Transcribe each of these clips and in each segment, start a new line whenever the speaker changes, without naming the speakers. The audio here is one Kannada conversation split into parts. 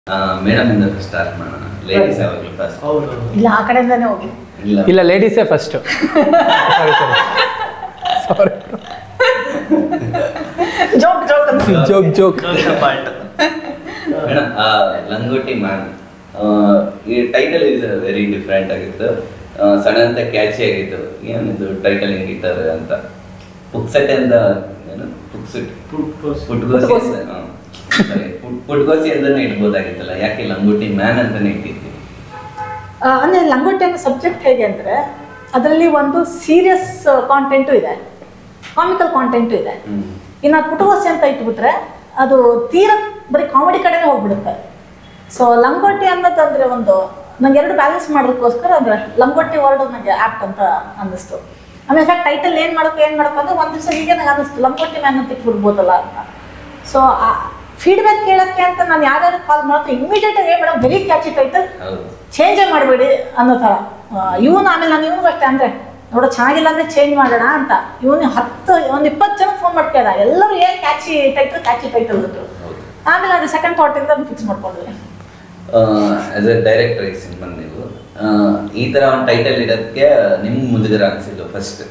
ಮೇಡಮ್ ಇಂದ ಸ್ಟಾರ್ಟ್ ಮಾಡೋಣ ಲೇಡೀಸ್ ಯಾವಾಗಲೂ ಫಸ್ಟ್
ಹೌದು
ಇಲ್ಲ ಆ ಕಡೆಯಿಂದಾನೇ ಹೋಗಿ
ಇಲ್ಲ
ಇಲ್ಲ ಲೇಡೀಸೇ first sorry sorry
joke joke ಅಂತ
joke joke
part
madam Langoti man ಈ ಟೈಟಲ್ ಇಸ್ ವೆರಿ ಡಿಫ್ರೆಂಟ್ ಆಗಿತ್ತು ಸಡನ್ ಅಂತ ಕ್ಯಾಚಿ ಆಗಿತ್ತು ಏನಿದು ಟೈಟಲ್ ಹೆಂಗಿಟ್ಟಾರೆ ಅಂತ ಪುಕ್ಸೆಟ್ ಅಂತ ಏನು ಪುಕ್ಸೆಟ್ ಪುಟ್ಗೋಸಿ ಸಾರಿ ಪುಟ್ಗೋಸಿ ಅಂತಾನೆ ಇಡ್ಬೋದಾಗಿತ್ತಲ್ಲ ಯಾಕೆ ಲಂಗೋಟಿ ಮ್ಯಾನ್ ಅಂತಾನೆ ಇಟ್ಟಿದ್ವಿ
ಆ, ಅಂದ್ರೆ ಲಂಗೋಟಿ ಅನ್ನೋ ಸಬ್ಜೆಕ್ಟ್ ಹೇಗೆ ಅಂದ್ರೆ ಅದರಲ್ಲಿ ಒಂದು ಸೀರಿಯಸ್ ಕಾಂಟೆಂಟು ಇದೆ ಕಾಮಿಕಲ್ ಕಾಂಟೆಂಟು ಇದೆ
ಹ್ಮ್.
ಇನ್ನು ಪುಟಗೋಸಿ ಅಂತ ಇಟ್ಬಿಟ್ರೆ ಅದು ತೀರಾ ಬರೀ ಕಾಮಿಡಿ ಕಡೆನೇ ಹೋಗ್ಬಿಡುತ್ತೆ ಸೊ ಲಂಗೋಟಿ ಅನ್ನೋದಂದ್ರೆ ಒಂದು ನಂಗೆ ಎರಡು ಬ್ಯಾಲೆನ್ಸ್ ಮಾಡೋದಕ್ಕೋಸ್ಕರ ಅಂದ್ರೆ ಲಂಗೋಟಿ ವರ್ಡ್ ನನಗೆ ಆ್ಯಪ್ಟ್ ಅಂತ ಅನ್ನಿಸ್ತು ಆಮೇಲೆ ಫ್ಯಾಕ್ಟ್ ಟೈಟಲ್ ಏನು ಮಾಡಬೇಕು ಏನು ಮಾಡಬೇಕು ಅಂದ್ರೆ ಒಂದು ದಿವಸ ಹೀಗೆ ನಂಗೆ ಅನ್ನಿಸ್ತು ಲಂಗೋಟಿ ಮ್ಯಾನ್ ಅಂತ ಇಟ್ಬಿಡ್ಬೋದಲ್ಲ ಅಂತ ಸೊ ಫೀಡ್ಬ್ಯಾಕ್ ಕೇಳೋಕ್ಕೆ ಅಂತ ನಾನು ಯಾರ್ಯಾರು ಕಾಲ್ ಮಾಡ್ತೀನಿ ಇಮಿಡಿಯೇಟ್ ಆಗಿ ಮೇಡಮ್ ವೆರಿ ಕ್ಯಾಚಿ ಟೈಟಲ್
ಹೌದು
ಚೇಂಜೇ ಮಾಡಬೇಡಿ ಅನ್ನೋ ಥರ ಇವನು ಆಮೇಲೆ ನಾನು ಇವನಿಗೂ ಅಷ್ಟೇ ಅಂದರೆ ನೋಡೋ ಚೆನ್ನಾಗಿಲ್ಲ ಅಂದರೆ ಚೇಂಜ್ ಮಾಡೋಣ ಅಂತ ಇವನು ಹತ್ತು ಒಂದು ಇಪ್ಪತ್ತು ಜನ ಫೋನ್ ಮಾಡ್ಕೇಳ ಎಲ್ಲರೂ ಏನು ಕ್ಯಾಚಿ ಟೈಟಲ್ ಕ್ಯಾಚಿ ಟೈಟಲ್ ಅಂದರು
ಹೌದು
ಆಮೇಲೆ ಅದು ಸೆಕೆಂಡ್ ಥಾಟಿಂದ ಫಿಕ್ಸ್ ಮಾಡ್ಕೊಂಡ್ವಿ
ಆಸ್ ಎ ಡೈರೆಕ್ಟರ್ ಈ ಸಿನಿಮಾ ನೀವು ಆ, ಈ ತರ ಒಂದು ಟೈಟಲ್ ಇಡೋದಕ್ಕೆ ನಿಮ್ಗೆ ಮುಜುಗರ ಅನ್ಸಿದ್ದು ಫಸ್ಟ್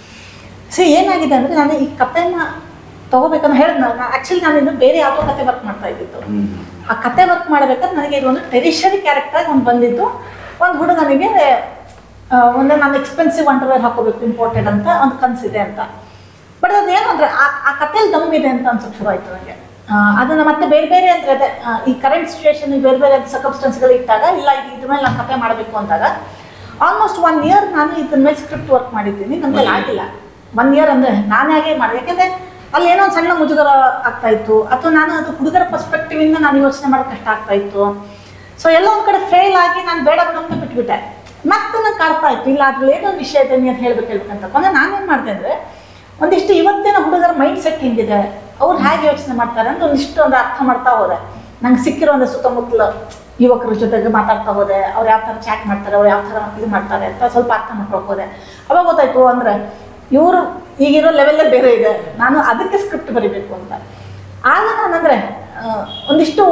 ಸೊ ಏನಾಗಿದೆ ಅಂದರೆ ನಾನು ಈ ಕಥೆನ ತಗೋಬೇಕಂತ ಹೇಳಿದ್ ನಾನು ಆ್ಯಕ್ಚುಲಿ ನಾನು ಇನ್ನು ಬೇರೆ ಯಾವುದೋ ಕತೆ ವರ್ಕ್ ಮಾಡ್ತಾ ಇದ್ದಿತ್ತು ಆ ಕತೆ ವರ್ಕ್ ಮಾಡ್ಬೇಕಾದ್ರೆ ನನಗೆ ಇದು ಒಂದು ಟೆರಿಷರಿ ಕ್ಯಾರೆಕ್ಟರ್ ಒಂದು ಬಂದಿದ್ದು ಒಂದು ಹುಡುಗನಿಗೆ ಆ, ಒಂದು ನಾನು ಎಕ್ಸ್ಪೆನ್ಸಿವ್ ಅಂಡರ್ವೇರ್ ಹಾಕೋಬೇಕು ಇಂಪಾರ್ಟೆಂಟ್ ಅಂತ ಒಂದು ಕನಸಿದೆ ಅಂತ ಬಟ್ ಅದೇನು ಅಂದರೆ ಆ ಆ ಕಥೆಯಲ್ಲಿ ದಮ್ ಇದೆ ಅಂತ ಅನ್ಸೋಕೆ ಶುರು ಆಯ್ತು ನನಗೆ ಅದನ್ನ ಮತ್ತೆ ಬೇರೆ ಬೇರೆ ಅಂದರೆ ಅದೇ ಆ, ಈ ಕರೆಂಟ್ ಸಿಚುವೇಶನ್ ಬೇರೆ ಬೇರೆ ಸರ್ಕಮ್ಸ್ಟೆನ್ಸ್ಗಳು ಇಟ್ಟಾಗ ಇಲ್ಲ ಇದು ಇದ್ರ ಮೇಲೆ ನಾನು ಕತೆ ಮಾಡಬೇಕು ಅಂದಾಗ ಆಲ್ಮೋಸ್ಟ್ ಒನ್ ಇಯರ್ ನಾನು ಇದ್ರ ಮೇಲೆ ಸ್ಕ್ರಿಪ್ಟ್ ವರ್ಕ್ ಮಾಡಿದ್ದೀನಿ ನನ್ನ ಕೈಲಿ ಆಗಿಲ್ಲ ಒನ್ ಇಯರ್ ಅಂದರೆ ನಾನೇ ಹಾಗೆ ಮಾಡಿದೆ ಯಾಕೆಂದರೆ ಅಲ್ಲಿ ಏನೋ ಒಂದು ಸಣ್ಣ ಮುಜುಗರ ಆಗ್ತಾ ಇತ್ತು ಅಥವಾ ನಾನು ಅದು ಹುಡುಗರ ಪರ್ಸ್ಪೆಕ್ಟಿವ್ ಇಂದ ನಾನು ಯೋಚನೆ ಮಾಡೋಕೆ ಕಷ್ಟ ಆಗ್ತಾ ಇತ್ತು ಸೊ ಎಲ್ಲ ಒಂದ್ ಕಡೆ ಫೇಲ್ ಆಗಿ ನಾನು ಬೇಡ ಬೇಡ ಅಂತ ಬಿಟ್ಬಿಟ್ಟೆ ಮತ್ತೆ ನಂಗೆ ಕಾಡ್ತಾ ಇತ್ತು ಇಲ್ಲ ಅದ್ರಲ್ಲಿ ಏನೋ ಒಂದು ವಿಷಯ ಇದೆ ನೀನು ಹೇಳ್ಬೇಕು ಹೇಳ್ಬೇಕಂತ ಕೊನೆ ನಾನೇನು ಮಾಡಿದೆ ಅಂದರೆ ಒಂದಿಷ್ಟು ಇವತ್ತಿನ ಹುಡುಗರ ಮೈಂಡ್ ಸೆಟ್ ಹಿಂಗಿದೆ ಅವ್ರು ಹೇಗೆ ಯೋಚನೆ ಮಾಡ್ತಾರೆ ಅಂತ ಒಂದಿಷ್ಟು ಒಂದು ಅರ್ಥ ಮಾಡ್ತಾ ಹೋದೆ ನಂಗೆ ಸಿಕ್ಕಿರೋ ಒಂದು ಸುತ್ತಮುತ್ತಲ ಯುವಕರ ಜೊತೆಗೆ ಮಾತಾಡ್ತಾ ಹೋದೆ ಅವ್ರು ಯಾವ ಥರ ಚಾಟ್ ಮಾಡ್ತಾರೆ ಅವ್ರು ಯಾವ ಥರ ಇದು ಮಾಡ್ತಾರೆ ಅಂತ ಸ್ವಲ್ಪ ಅರ್ಥ ಮಾಡ್ಕೊಳಕ್ ಹೋದೆ ಅವಾಗ ಗೊತ್ತಾಯ್ತು ಅಂದರೆ ಇವರು ಈಗಿರೋ ಲೆವೆಲ್ಲೇ ಬೇರೆ ಇದೆ ನಾನು ಅದಕ್ಕೆ ಸ್ಕ್ರಿಪ್ಟ್ ಬರಿಬೇಕು ಅಂತ ಆಗ ನಾನಂದ್ರೆ ಆ, ಒಂದಿಷ್ಟು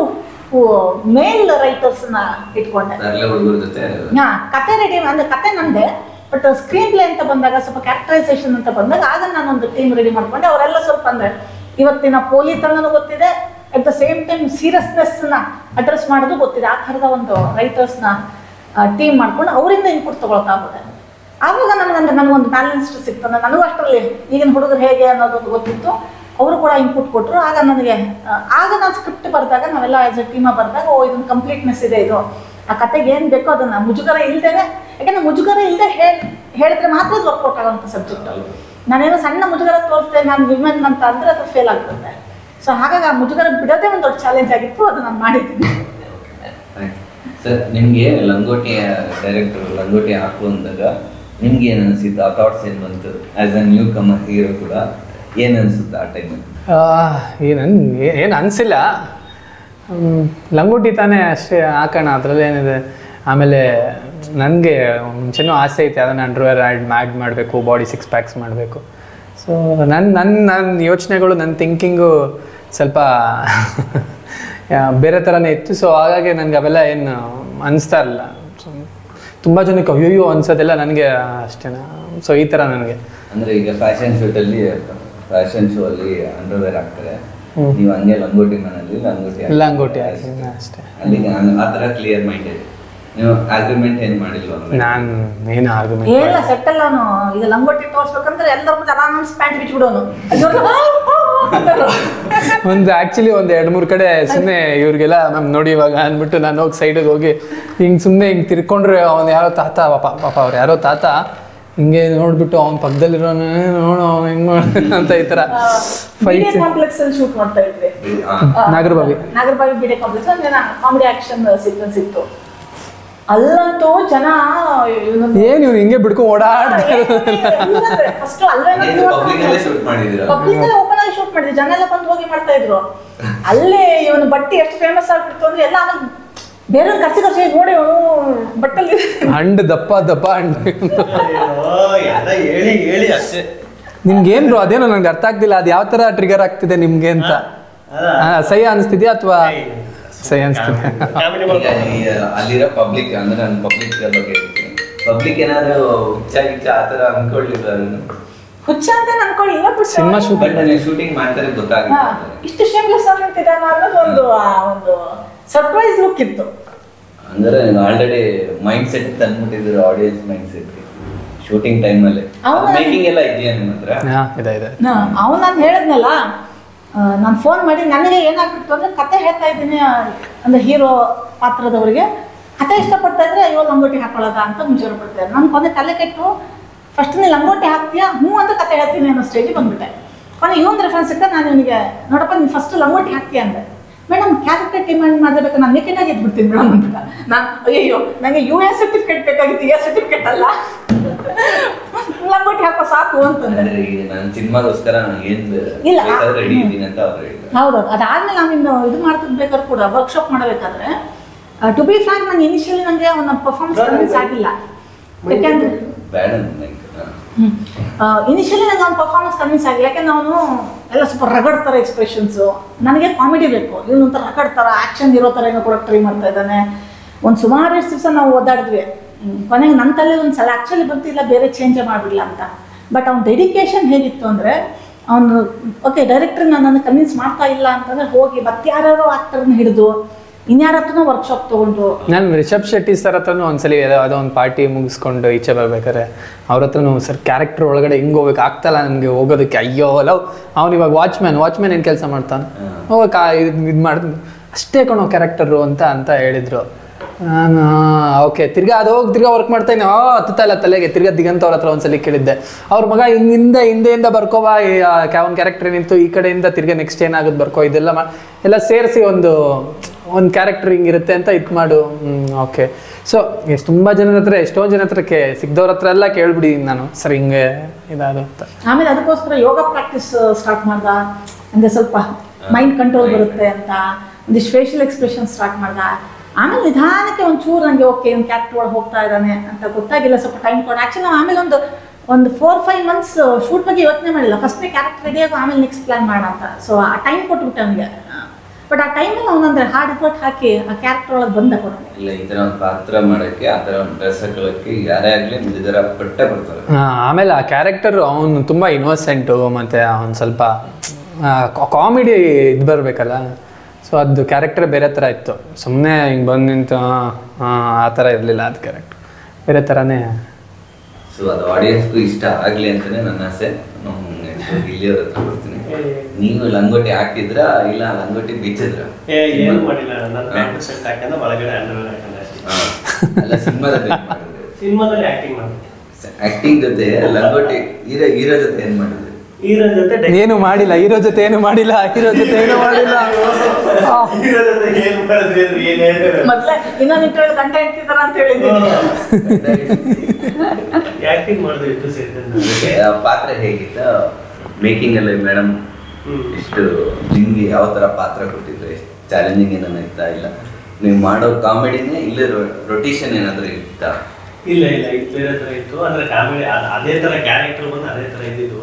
ಮೇಲ್ ರೈಟರ್ಸ್ನ ಇಟ್ಕೊಂಡೆ
ತರಲೆ ಹುಡುಗರ ಜೊತೆ
ಹಾ ಕತೆ ರೆಡಿ ಅಂದ್ರೆ ಕತೆ ನಂದೆ ಬಟ್ ಸ್ಕ್ರೀನ್ ಪ್ಲೇ ಅಂತ ಬಂದಾಗ ಸ್ವಲ್ಪ ಕ್ಯಾರೆಕ್ಟರೈಸೇಷನ್ ಅಂತ ಬಂದಾಗ ಆಗ ನಾನೊಂದು ಟೀಮ್ ರೆಡಿ ಮಾಡ್ಕೊಂಡೆ ಅವರೆಲ್ಲ ಸ್ವಲ್ಪ ಅಂದ್ರೆ ಇವತ್ತಿನ ಪೋಲಿತನೂ ಗೊತ್ತಿದೆ ಅಟ್ ದ ಸೇಮ್ ಟೈಮ್ ಸೀರಿಯಸ್ನೆಸ್ನ ಅಡ್ರೆಸ್ ಮಾಡೋದು ಗೊತ್ತಿದೆ ಆ ಥರದ ಒಂದು ರೈಟರ್ಸ್ನ ಟೀಮ್ ಮಾಡ್ಕೊಂಡು ಅವರಿಂದ ಇನ್ಪುಟ್ ತಗೊಳ್ತಾ ಹೋದೆ ಆವಾಗ ನನಗಂದ್ರೆ ನನಗೊಂದು ಬ್ಯಾಲೆನ್ಸ್ಡ್ ಸಿಕ್ತು ಅಂದ್ರೆ ನನಗೂ ಅಷ್ಟರಲ್ಲಿ ಈಗಿನ ಹುಡುಗರು ಹೇಗೆ ಅನ್ನೋದೊಂದು ಗೊತ್ತಿತ್ತು ಅವರು ಕೂಡ ಇನ್ಪುಟ್ ಕೊಟ್ಟರು ಆಗ ನನಗೆ ಆ, ಆಗ ನಾನು ಸ್ಕ್ರಿಪ್ಟ್ ಬರೆದಾಗ ನಾವೆಲ್ಲ ಆಸ್ ಎ ಟೀಮ ಬರೆದಾಗ ಓ ಇದೊಂದು ಕಂಪ್ಲೀಟ್ನೆಸ್ ಇದೆ ಇದು ಆ ಕತೆಗೆ ಏನು ಬೇಕೋ ಅದನ್ನು ಮುಜುಗರ ಇಲ್ದೇನೆ ಯಾಕಂದ್ರೆ ಮುಜುಗರ ಇಲ್ಲದೆ ಹೇಳಿ ಹೇಳಿದ್ರೆ ಮಾತ್ರ ಅದು ವರ್ಕೌಟ್ ಆಗೋಂಥ ಸಬ್ಜೆಕ್ಟ್ ನಾನೇನೋ ಸಣ್ಣ ಮುಜುಗರ ತೋರಿಸ್ದೆ ನಾನು ವಿಮೆನ್ ಅಂತ ಅಂದರೆ ಅದು ಫೇಲ್ ಆಗ್ತದೆ ಸೊ ಹಾಗಾಗಿ ಆ ಮುಜುಗರ ಬಿಡೋದೇ ಒಂದು ದೊಡ್ಡ ಚಾಲೆಂಜ್ ಆಗಿತ್ತು ಅದು ನಾನು ಮಾಡಿದ್ದೀನಿ
ಸರ್ ನಿಮ್ಗೆ ಲಂಗೋಟಿ ಡೈರೆಕ್ಟರ್ ಲಂಗೋಟಿ ಹಾಕು ಅಂದಾಗ ನಿಮ್ಗೆ ಏನ್ ಅನ್ಸಿತ್ತು ಆ ಥಾಟ್ಸ್ ಏನ್ ಬಂತು as a new comer hero ಕೂಡ ಏನ್ ಅನ್ಸುತ್ತೆ ಆ ಟೈಮಲ್ಲಿ
ಏನು ಏನು ಅನಿಸಿಲ್ಲ ಲಂಗೋಟಿ ತಾನೇ ಅಷ್ಟೇ ಹಾಕೋಣ ಅದರಲ್ಲಿ ಏನಿದೆ ಆಮೇಲೆ ನನಗೆ ಮುಂಚೆನೂ ಆಸೆ ಐತೆ ಅದನ್ನು ಅಂಡರ್ವೇರ್ ಆ್ಯಡ್ ಮ್ಯಾಡ್ ಮಾಡಬೇಕು ಬಾಡಿ ಸಿಕ್ಸ್ ಪ್ಯಾಕ್ಸ್ ಮಾಡಬೇಕು ಸೊ ನನ್ನ ನನ್ನ ನನ್ನ ಯೋಚನೆಗಳು ನನ್ನ ಥಿಂಕಿಂಗು ಸ್ವಲ್ಪ ಯಾ- ಬೇರೆ ಥರನೇ ಇತ್ತು ಸೊ ಹಾಗಾಗಿ ನನಗೆ ಅವೆಲ್ಲ ಏನು ಅನಿಸ್ತಾ ಇರಲಿಲ್ಲ ಸೊ ತುಂಬ ಜನಕ್ಕೆ ಅಯ್ಯೋ ಅನ್ಸೋದೆಲ್ಲ ನನಗೆ ಅಷ್ಟೇನಾ ಸೊ ಈ ಥರ ನನಗೆ
ಅಂದ್ರೆ ಈಗ ಫ್ಯಾಷನ್ ಶೂಟ್ ಅಲ್ಲಿ ಫ್ಯಾಷನ್ ಶೋ ಅಲ್ಲಿ ಅಂಡರ್ವೇರ್ ಹಾಕ್ತಾರೆ
ಹ್ಮ್.
ನೀವು ಹಂಗೆ ಲಂಗೋಟಿ ಮನಲ್ಲಿ ಲಂಗೋಟಿ ಹಾಕ್ತೀರಾ.
ಲಂಗೋಟಿ ಹಾಕ್ತೀನಿ ಅಷ್ಟೇ
ಅಲ್ಲಿಗೆ ಆ- ಆ ಥರ ಕ್ಲಿಯರ್ ಮೈಂಡೆಡ್ ನೀವು ಆರ್ಗ್ಯುಮೆಂಟ್ ಏನ್ ಮಾಡಿಲ್ವಾ
ನಾನು ಏನು ಆರ್ಗ್ಯುಮೆಂಟ್
ಏನಿಲ್ಲ ಸೆಟ್ಟಲ್ ಅವನು ಈಗ ಲಂಗೋಟಿ ತೋರಿಸ್ಬೇಕಂದ್ರೆ ಎಲ್ಲರ ಮುಂದೆ ಆರಾಮ್ಸ್ ಪ್ಯಾಂಟ್ ಬಿಟ್ಬಿಡೋನು
ಒಂದು ಆ್ಯಕ್ಚುಲಿ ಒಂದು ಎರಡು ಮೂರು ಕಡೆ ಸುಮ್ಮನೆ ಇವ್ರಿಗೆಲ್ಲ ಮ್ಯಾಮ್ ನೋಡಿ ಇವಾಗ ಅಂದ್ಬಿಟ್ಟು ನಾನು ಹೋಗಿ ಸೈಡಿಗೆ ಹೋಗಿ ಹಿಂಗೆ ಸುಮ್ಮನೆ ಹಿಂಗೆ ತಿರ್ಕೊಂಡ್ರೆ ಅವ್ನು ಯಾರೋ ತಾತ ಪಾಪ ಪಾಪ ಅವ್ರು ಯಾರೋ ತಾತ ಹಿಂಗೆ ನೋಡ್ಬಿಟ್ಟು ಅವ್ನ ಪಕ್ಕದಲ್ಲಿರೋನು ನೋಡು ಅವ್ನು ಹೆಂಗ್ ಮಾಡ ಅಂತ ಈ ಥರ ಫೈಟ್
ಕಾಂಪ್ಲೆಕ್ಸ್ ಅಲ್ಲಿ ಶೂಟ್ ಮಾಡ್ತಾ ಇದ್ವಿ
ಆ,
ನಾಗರಬಾವಿ
ನಾಗರಬಾವಿ ಬಿಡೆ ಕಾಂಪ್ಲೆಕ್ಸ್ ಅಂದ್ರೆ ಕಾಮಿಡಿ ಆಕ್ಷನ್ ಸೀಕ್ವೆನ್ಸ್ ಇತ್ತು ಅಲ್ಲಂತೂ ಜನ
ಏನು ಇವ್ನು ಹಿಂಗೆ ಬಿಡ್ಕೊಂಡು ಓಡಾಡ್ತಾರೆ
ಫಸ್ಟ್ ಅಲ್ಲೇ
ಇದು ಪಬ್ಲಿಕ್ ಅಲ್ಲೇ ಶೂಟ್ ಮಾಡಿದ್ದೀರಾ
ಪಬ್ಲಿಕ್ ಓಪನ್ ಆಗಿ ಶೂಟ್ ಮಾಡಿದ್ವಿ ಜನ ಎಲ್ಲ ಬಂದು ಹೋಗಿ ಮಾಡ್ತಾ ಇದ್ರು ಅಲ್ಲೇ ಇವನು ಬಟ್ಟೆ ಎಷ್ಟು ಫೇಮಸ್ ಆಗ್ಬಿಡ್ತು ಅಂದ್ರೆ ಎಲ್ಲ ಆಮೇಲೆ ಬೇರೆ ಕರ್ಸಿ ಕರ್ಸಿ ನೋಡಿ ಅವನು ಬಟ್ಟಲ್ಲಿ
ಹಂಡ್ ದಪ್ಪ ದಪ್ಪ ಹಂಡ್
ಎಲ್ಲ ಹೇಳಿ ಹೇಳಿ ಅಷ್ಟೇ
ನಿಮ್ಗೇನು ಬ್ರೋ ಅದೇನೋ ನನಗೆ ಅರ್ಥ ಆಗ್ತಿಲ್ಲ ಅದು ಯಾವ ಥರ ಟ್ರಿಗರ್ ಆಗ್ತಿದೆ ನಿಮ್ಗೆ ಅಂತ
ಅದ
ಆ, ಸಹ್ಯ ಅನಿಸ್ತಿದ್ಯಾ ಅಥವಾ ಸರಿ ಅನ್ಸ್ತೀನಿ
ಕಾಮಿಡಿ
ಈಗ ಈ ಅಲ್ಲಿರೋ ಪಬ್ಲಿಕ್ ಅಂದ್ರೆ ನಾನು ಪಬ್ಲಿಕ್ ಬಗ್ಗೆ ಹೇಳ್ತೀನಿ ಪಬ್ಲಿಕ್ ಏನಾದ್ರು ಹುಚ್ಚ ಗಿಚ್ಚ ಆ ಥರ ಅನ್ಕೊಳ್ಳಿಲ್ಲ
ಹುಚ್ಚ ಅಂತ ಅನ್ಕೊಳ್ಳಿಲ್ಲ ಬಟ್
ಸಿನಿಮಾ ಶೂಟ್
ಬಟ್ ನೀವು ಶೂಟಿಂಗ್ ಮಾಡ್ತಾರೆ
ಹಾ,
ಗೊತ್ತಾಗುತ್ತೆ
ಇಷ್ಟು ಶೇಮ್ಲೆಸ್ ಆಗಿರ್ತಿದ್ದಾನ ಅನ್ನೋದು ಒಂದು ಆ ಒಂದು ಸರ್ಪ್ರೈಸ್ ಲುಕ್ ಇತ್ತು
ಅಂದ್ರೆ ಆಲ್ರೆಡಿ ಮೈಂಡ್ ಸೆಟ್ ತಂದ್ಬಿಟ್ಟಿದ್ರು ಆಡಿಯನ್ಸ್ ಮೈಂಡ್ ಸೆಟ್ ಶೂಟಿಂಗ್ ಟೈಮಲ್ಲಿ
ಅವ್ನ-
ಮೇಕಿಂಗ್ ಎಲ್ಲ ಇದೆಯಾ ನಿಮ್ಮ ಹತ್ರ
ಹಾ ಇದೆ ಇದೆ
ಅವನು ನಾನು ಹೇಳಿದ್ನಲ್ಲ ನಾನು ಫೋನ್ ಮಾಡಿ ನನಗೆ ಏನಾಗ್ಬಿಟ್ಟು ಅಂದ್ರೆ ಕತೆ ಹೇಳ್ತಾ ಇದ್ದೀನಿ ಆ, ಅಂದ್ರೆ ಹೀರೋ ಪಾತ್ರದವರಿಗೆ ಕತೆ ಇಷ್ಟಪಡ್ತಾ ಇದ್ರೆ ಅಯ್ಯೋ ಲಂಗೋಟಿ ಹಾಕೊಳ್ಳೋದ ಅಂತ ಮುಂಚೂರು ಪಡ್ತಾರೆ ನಾನು ಕೊನೆ ತಲೆ ಕೆಟ್ಟು ಫಸ್ಟ್ ನೀ ಲಂಗೋಟಿ ಹಾಕ್ತೀಯಾ ಹ್ಞೂ ಅಂತ ಕತೆ ಹೇಳ್ತೀನಿ ಅನ್ನೋ ಸ್ಟೇಜಿಗೆ ಬಂದ್ಬಿಟ್ಟೆ ಕೊನೆ ಇವನ್ ರೆಫರೆನ್ಸ್ ಸಿಕ್ಕ ನಾನು ಇವನಿಗೆ ನೋಡಪ್ಪ ನೀನು ಫಸ್ಟ್ ಲಂಗೋಟಿ ಹಾಕ್ತೀಯ ಅಂದೆ ಮೇಡಮ್ ಕ್ಯಾರೆಕ್ಟರ್ ಡಿಮ್ಯಾಂಡ್ ಮಾಡಬೇಕು ನಾನು ನೇಕೆನಾಗಿ ಇದ್ಬಿಡ್ತೀನಿ ಮೇಡಮ್ ಅಂತ ನಾನು ಅಯ್ಯೋ ನನಗೆ ಯು ಎಸ್ ಸರ್ಟಿಫಿಕೇಟ್ ಬೇಕಾಗಿತ್ತು ಎ ಸರ್ಟಿಫಿಕೇಟ್ ಅಲ್ಲ ಲಂಗೋಟಿ ಹಾಕೋ ಸಾಕು ಅಂತಂದೆ
ಅಂದ್ರೆ ಈಗ ನಾನು ಸಿನಿಮಾಗೋಸ್ಕರ ನಾನು ಏನ್
ಇಲ್ಲ.
ಬೇಕಾದ್ರೆ ರೆಡಿ ಇದ್ದೀನಿ ಅಂತ ಅವ್ರು ಹೇಳಿದ್ರು
ಹೌದೌದು ಅದಾದ್ಮೇಲೆ ನಾವಿನ್ನು ಇದು ಮಾಡ್ತಿರ್ಬೇಕಾದ್ರೆ ಕೂಡ ವರ್ಕ್ಶಾಪ್ ಮಾಡಬೇಕಾದ್ರೆ ಟು ಬಿ ಫ್ರಾಂಕ್ ನಾನು ಇನಿಷಿಯಲಿ ನನಗೆ ಅವನ ಪರ್ಫಾರ್ಮೆನ್ಸ್ ಕನ್ವಿನ್ಸ್ ಆಗಿಲ್ಲ ಯಾಕೆಂದ್ರೆ
ಬೇಡ ನಂಗೆ
ಇನಿಷಿಯಲಿ ನನಗೆ ಅವ್ನ ಪರ್ಫಾರ್ಮೆನ್ಸ್ ಕನ್ವಿನ್ಸ್ ಆಗಿಲ್ಲ ಯಾಕೆಂದ್ರೆ ಅವನು ಎಲ್ಲ ಸ್ವಲ್ಪ ರಗಡ್ ಥರ ಎಕ್ಸ್ಪ್ರೆಷನ್ಸು ನನಗೆ ಕಾಮಿಡಿ ಬೇಕು ಇವನು ಒಂಥರ ರಗಡ್ ಥರ ಆ್ಯಕ್ಷನ್ ಇರೋ ಥರ ಏನೋ ಕೂಡ ಟ್ರೈ ಮಾಡ್ತಾ ಇದ್ದಾನೆ ಒಂದು ಸುಮಾರು ಎಷ್ಟು ದಿವಸ ನಾವು ಓದಾಡಿದ್ವಿ ಹ್ಮ್. ಕೊನೆಗೆ ನನ್ನ ತಲೆ ಒಂದು ಸಲ ಆ್ಯಕ್ಚುಲಿ ಬರ್ತಿಲ್ಲ ಬೇರೆ ಚೇಂಜೇ ಮಾಡಿಬಿಡಲ್ಲ ಅಂತ ಬಟ್ ಅವ್ನ ಡೆಡಿಕೇಶನ್ ಹೇಗಿತ್ತು ಅಂದರೆ ಅವನು ಓಕೆ ಡೈರೆಕ್ಟರ್ ನಾನು ಕನ್ವಿನ್ಸ್ ಮಾಡ್ತಾ ಇಲ್ಲ ಅಂತಂದ್ರೆ ಹೋಗಿ ಮತ್ತೆ ಯಾರ್ಯಾರೋ ಆ್ಯಕ್ಟರ್ನ ಹಿಡಿದು ಇನ್ಯಾರ ಹತ್ರನೂ ವರ್ಕ್ಶಾಪ್ ತೊಗೊಂಡು
ನಾನು ರಿಷಬ್ ಶೆಟ್ಟಿ ಸರ್ ಹತ್ರನೂ ಒಂದ್ಸಲಿ ಯಾವುದೋ ಒಂದು ಪಾರ್ಟಿ ಮುಗಿಸ್ಕೊಂಡು ಈಚೆ ಬರ್ಬೇಕಾರೆ ಅವ್ರ ಹತ್ರನೂ ಸರ್ ಕ್ಯಾರೆಕ್ಟರ್ ಒಳಗಡೆ ಹಿಂಗೆ ಹೋಗ್ಬೇಕು ಆಗ್ತಲ್ಲ ನನಗೆ ಹೋಗೋದಕ್ಕೆ ಅಯ್ಯೋ ಲವ್ ಅವ್ನು ಇವಾಗ ವಾಚ್ಮ್ಯಾನ್ ವಾಚ್ಮ್ಯಾನ್ ಏನು ಕೆಲಸ ಮಾಡ್ತಾನೆ ಹೋಗಕ್ಕ ಇದು ಇದು ಮಾಡಿದ್ ಅಷ್ಟೇ ಕಣೋ ಕ್ಯಾರೆಕ್ಟರು ಅಂತ ಅಂತ ಹೇಳಿದ್ರು ನಾನು ಓಕೆ ತಿರ್ಗಾ ಅದು ಹೋಗಿ ತಿರ್ಗಾ ವರ್ಕ್ ಮಾಡ್ತಾ ಇದ್ದೀನಿ ಆ ಹತ್ತುತ್ತಾ ಇಲ್ಲ ತಲೆಗೆ ತಿರ್ಗಾ ದಿಗಂತ ಅವ್ರ ಹತ್ರ ಒಂದ್ಸಲಿ ಕೇಳಿದ್ದೆ ಅವ್ರ ಮಗ ಹಿಂದಿಂದ ಹಿಂದೆಯಿಂದ ಬರ್ಕೋಬಾ ಒಂದು ಕ್ಯಾರೆಕ್ಟರ್ ಏನಿತ್ತು ಈ ಕಡೆಯಿಂದ ತಿರ್ಗಾ ನೆಕ್ಸ್ಟ್ ಏನಾಗುತ್ತೆ ಬರ್ಕೋ ಇದೆಲ್ಲ ಮಾ ಎಲ್ಲ ಸೇರಿಸಿ ಒಂದು ಒಂದು ಕ್ಯಾರೆಕ್ಟರ್ ಹಿಂಗಿರುತ್ತೆ ಅಂತ ಇದು ಮಾಡು ಓಕೆ ಸೊ ಎಷ್ಟು ತುಂಬ ಜನದ ಹತ್ರ ಎಷ್ಟೊಂದು ಜನ ಹತ್ರಕ್ಕೆ ಸಿಗ್ದವ್ರ ಹತ್ರ ಎಲ್ಲ ಕೇಳ್ಬಿಟ್ಟಿದ್ದೀನಿ ನಾನು ಸರ್ ಹಿಂಗೆ ಇದಾದು ಅಂತ
ಆಮೇಲೆ ಅದಕ್ಕೋಸ್ಕರ ಯೋಗ ಪ್ರಾಕ್ಟೀಸ್ ಸ್ಟಾರ್ಟ್ ಮಾಡ್ದ ಅಂದ್ರೆ ಸ್ವಲ್ಪ ಮೈಂಡ್ ಕಂಟ್ರೋಲ್ ಬರುತ್ತೆ ಅಂತ ಒಂದಿಷ್ಟು ಫೇಶಿಯಲ್ ಎಕ್ಸ್ಪ್ರೆಷನ್ ಸ್ಟಾರ್ಟ್ ಮಾಡ್ದ ಆಮೇಲೆ ನಿಧಾನಕ್ಕೆ ಒಂಚೂರು ನನಗೆ ಓಕೆ ಒಂದು ಕ್ಯಾರೆಕ್ಟರ್ ಒಳಗೆ ಹೋಗ್ತಾ ಇದ್ದಾನೆ ಅಂತ ಗೊತ್ತಾಗಿಲ್ಲ ಸ್ವಲ್ಪ ಟೈಮ್ ಕೊಡ ಆ್ಯಕ್ಚುಲಿ ನಾವು ಆಮೇಲೆ ಒಂದು ಒಂದು ಫೋರ್ ಫೈವ್ ಮಂತ್ಸ್ ಶೂಟ್ ಬಗ್ಗೆ ಯೋಚನೆ ಮಾಡಿಲ್ಲ ಫಸ್ಟ್ನೇ ಕ್ಯಾರೆಕ್ಟರ್ ರೆಡಿ ಆಗೋ ಆಮೇಲೆ ನೆಕ್ಸ್ಟ್ ಪ್ಲಾನ್ ಮಾಡೋಣ ಅಂತ ಸೊ ಆ ಟೈಮ್ ಕೊಟ್ಬಿಟ್ಟೆ ಅವನಿಗೆ ಬಟ್ ಆ ಟೈಮಲ್ಲಿ ಅವನಂದ್ರೆ ಹಾರ್ಡ್ ಎಫರ್ಟ್ ಹಾಕಿ ಆ ಕ್ಯಾರೆಕ್ಟರ್ ಒಳಗೆ ಬಂದ ಕೊಡೋಣ
ಇಲ್ಲ ಈ ತರ ಒಂದು ಪಾತ್ರ ಮಾಡಕ್ಕೆ ಆ ತರ ಒಂದು ಡ್ರೆಸ್ ಹಾಕೊಳ್ಳಕ್ಕೆ ಯಾರೇ ಆಗ್ಲಿ ಇದರ ಪಟ್ಟೆ ಬರ್ತಾರೆ
ಆ, ಆಮೇಲೆ ಆ ಕ್ಯಾರೆಕ್ಟರ್ ಅವನು ತುಂಬ ಇನ್ವಸೆಂಟು ಮತ್ತು ಅವನು ಸ್ವಲ್ಪ ಕಾಮಿಡಿ ಇದು ಬರಬೇಕಲ್ಲ ಸೊ ಅದು ಕ್ಯಾರೆಕ್ಟರ್ ಬೇರೆ ಥರ ಇತ್ತು ಸುಮ್ಮನೆ ಹಿಂಗೆ ಬಂದು ನಿಂತು ಹಾಂ ಹಾಂ ಆ ಥರ ಇರಲಿಲ್ಲ ಅದು ಕ್ಯಾರೆಕ್ಟರ್ ಬೇರೆ ಥರನೇ
ಸೊ ಅದು ಆಡಿಯನ್ಸ್ಗೂ ಇಷ್ಟ ಆಗ್ಲಿ ಅಂತಾನೆ ನನ್ನ ಆಸೆ ನಾವು ಇಲ್ಲಿಯವ್ರ ಹತ್ರ ಬರ್ತೀನಿ ನೀವು ಲಂಗೋಟಿ ಹಾಕಿದ್ರ ಇಲ್ಲ ಲಂಗೋಟಿ ಬೀಚಿದ್ರ
ಏ ಏನು ಮಾಡಿಲ್ಲ ನನ್ನ ಪ್ಯಾಂಟ್ ಸೆಟ್ ಹಾಕ್ಯಂಡ ಒಳಗಡೆ ಅಂಡರ್ವೇರ್ ಹಾಕೊಂಡೆ ಅಷ್ಟೇ
ಅಲ್ಲ ಸಿನಿಮಾದಲ್ಲಿ ಮಾಡಿದ್ರೆ
ಸಿನಿಮಾದಲ್ಲಿ ಆಕ್ಟಿಂಗ್ ಮಾಡಿದೆ
ಆಕ್ಟಿಂಗ್ ಜೊತೆ ಲಂಗೋಟಿ ಹೀರೋ ಹೀರೋ ಜೊತೆ ಏನ್ ಮಾಡಿದ್ರಿ
ಹೀರೋ ಜೊತೆ ಡೈ-
ಏನು ಮಾಡಿಲ್ಲ ಹೀರೋ ಜೊತೆ ಏನು ಮಾಡಿಲ್ಲ ಹೀರೋ ಜೊತೆ ಏನು ಮಾಡಿಲ್ಲ ಆ,
ಹೀರೋ ಜೊತೆ ಏನ್ ಮಾಡಿದ್ರಿ ಅಂದ್ರೆ ಏನ್ ಹೇಳಿದ್ರೆ
ಮೊದಲೇ ಇನ್ನೊಂದು ಇಂಟರ್ವ್ಯೂ ಗಂಟೆ ಇಡ್ತಿದಾರ ಅಂತ ಹೇಳಿದ್ದೀನಿ
ಆಕ್ಟಿಂಗ್ ಮಾಡಿದ್ವಿ ಇದ್ದು ಸೇರಿದ್ರೆ
ಅದಕ್ಕೆ ಆ ಪಾತ್ರ ಹೇಗಿತ್ತು ಮೇಕಿಂಗ್ ಅಲ್ಲಿ ಮೇಡಮ್
ಹ್ಮ್.
ಎಷ್ಟು ನಿಮ್ಗೆ ಯಾವ ತರ ಪಾತ್ರ ಕೊಟ್ಟಿದ್ರು ಎಷ್ಟು ಚಾಲೆಂಜಿಂಗ್ ಏನಾನ ಇತ್ತಾ ಇಲ್ಲ ನೀವು ಮಾಡೋ ಕಾಮಿಡಿನೇ ಇಲ್ಲ ರೊಟೇಷನ್ ಏನಾದ್ರು ಇತ್ತಾ
ಇಲ್ಲ ಇಲ್ಲ ಇದು ಬೇರೆ ತರ ಇತ್ತು ಅಂದ್ರೆ ಕಾಮಿಡಿ ಅದೇ ತರ ಕ್ಯಾರೆಕ್ಟರ್ ಬಂದು ಅದೇ ತರ ಇದ್ದಿದ್ದು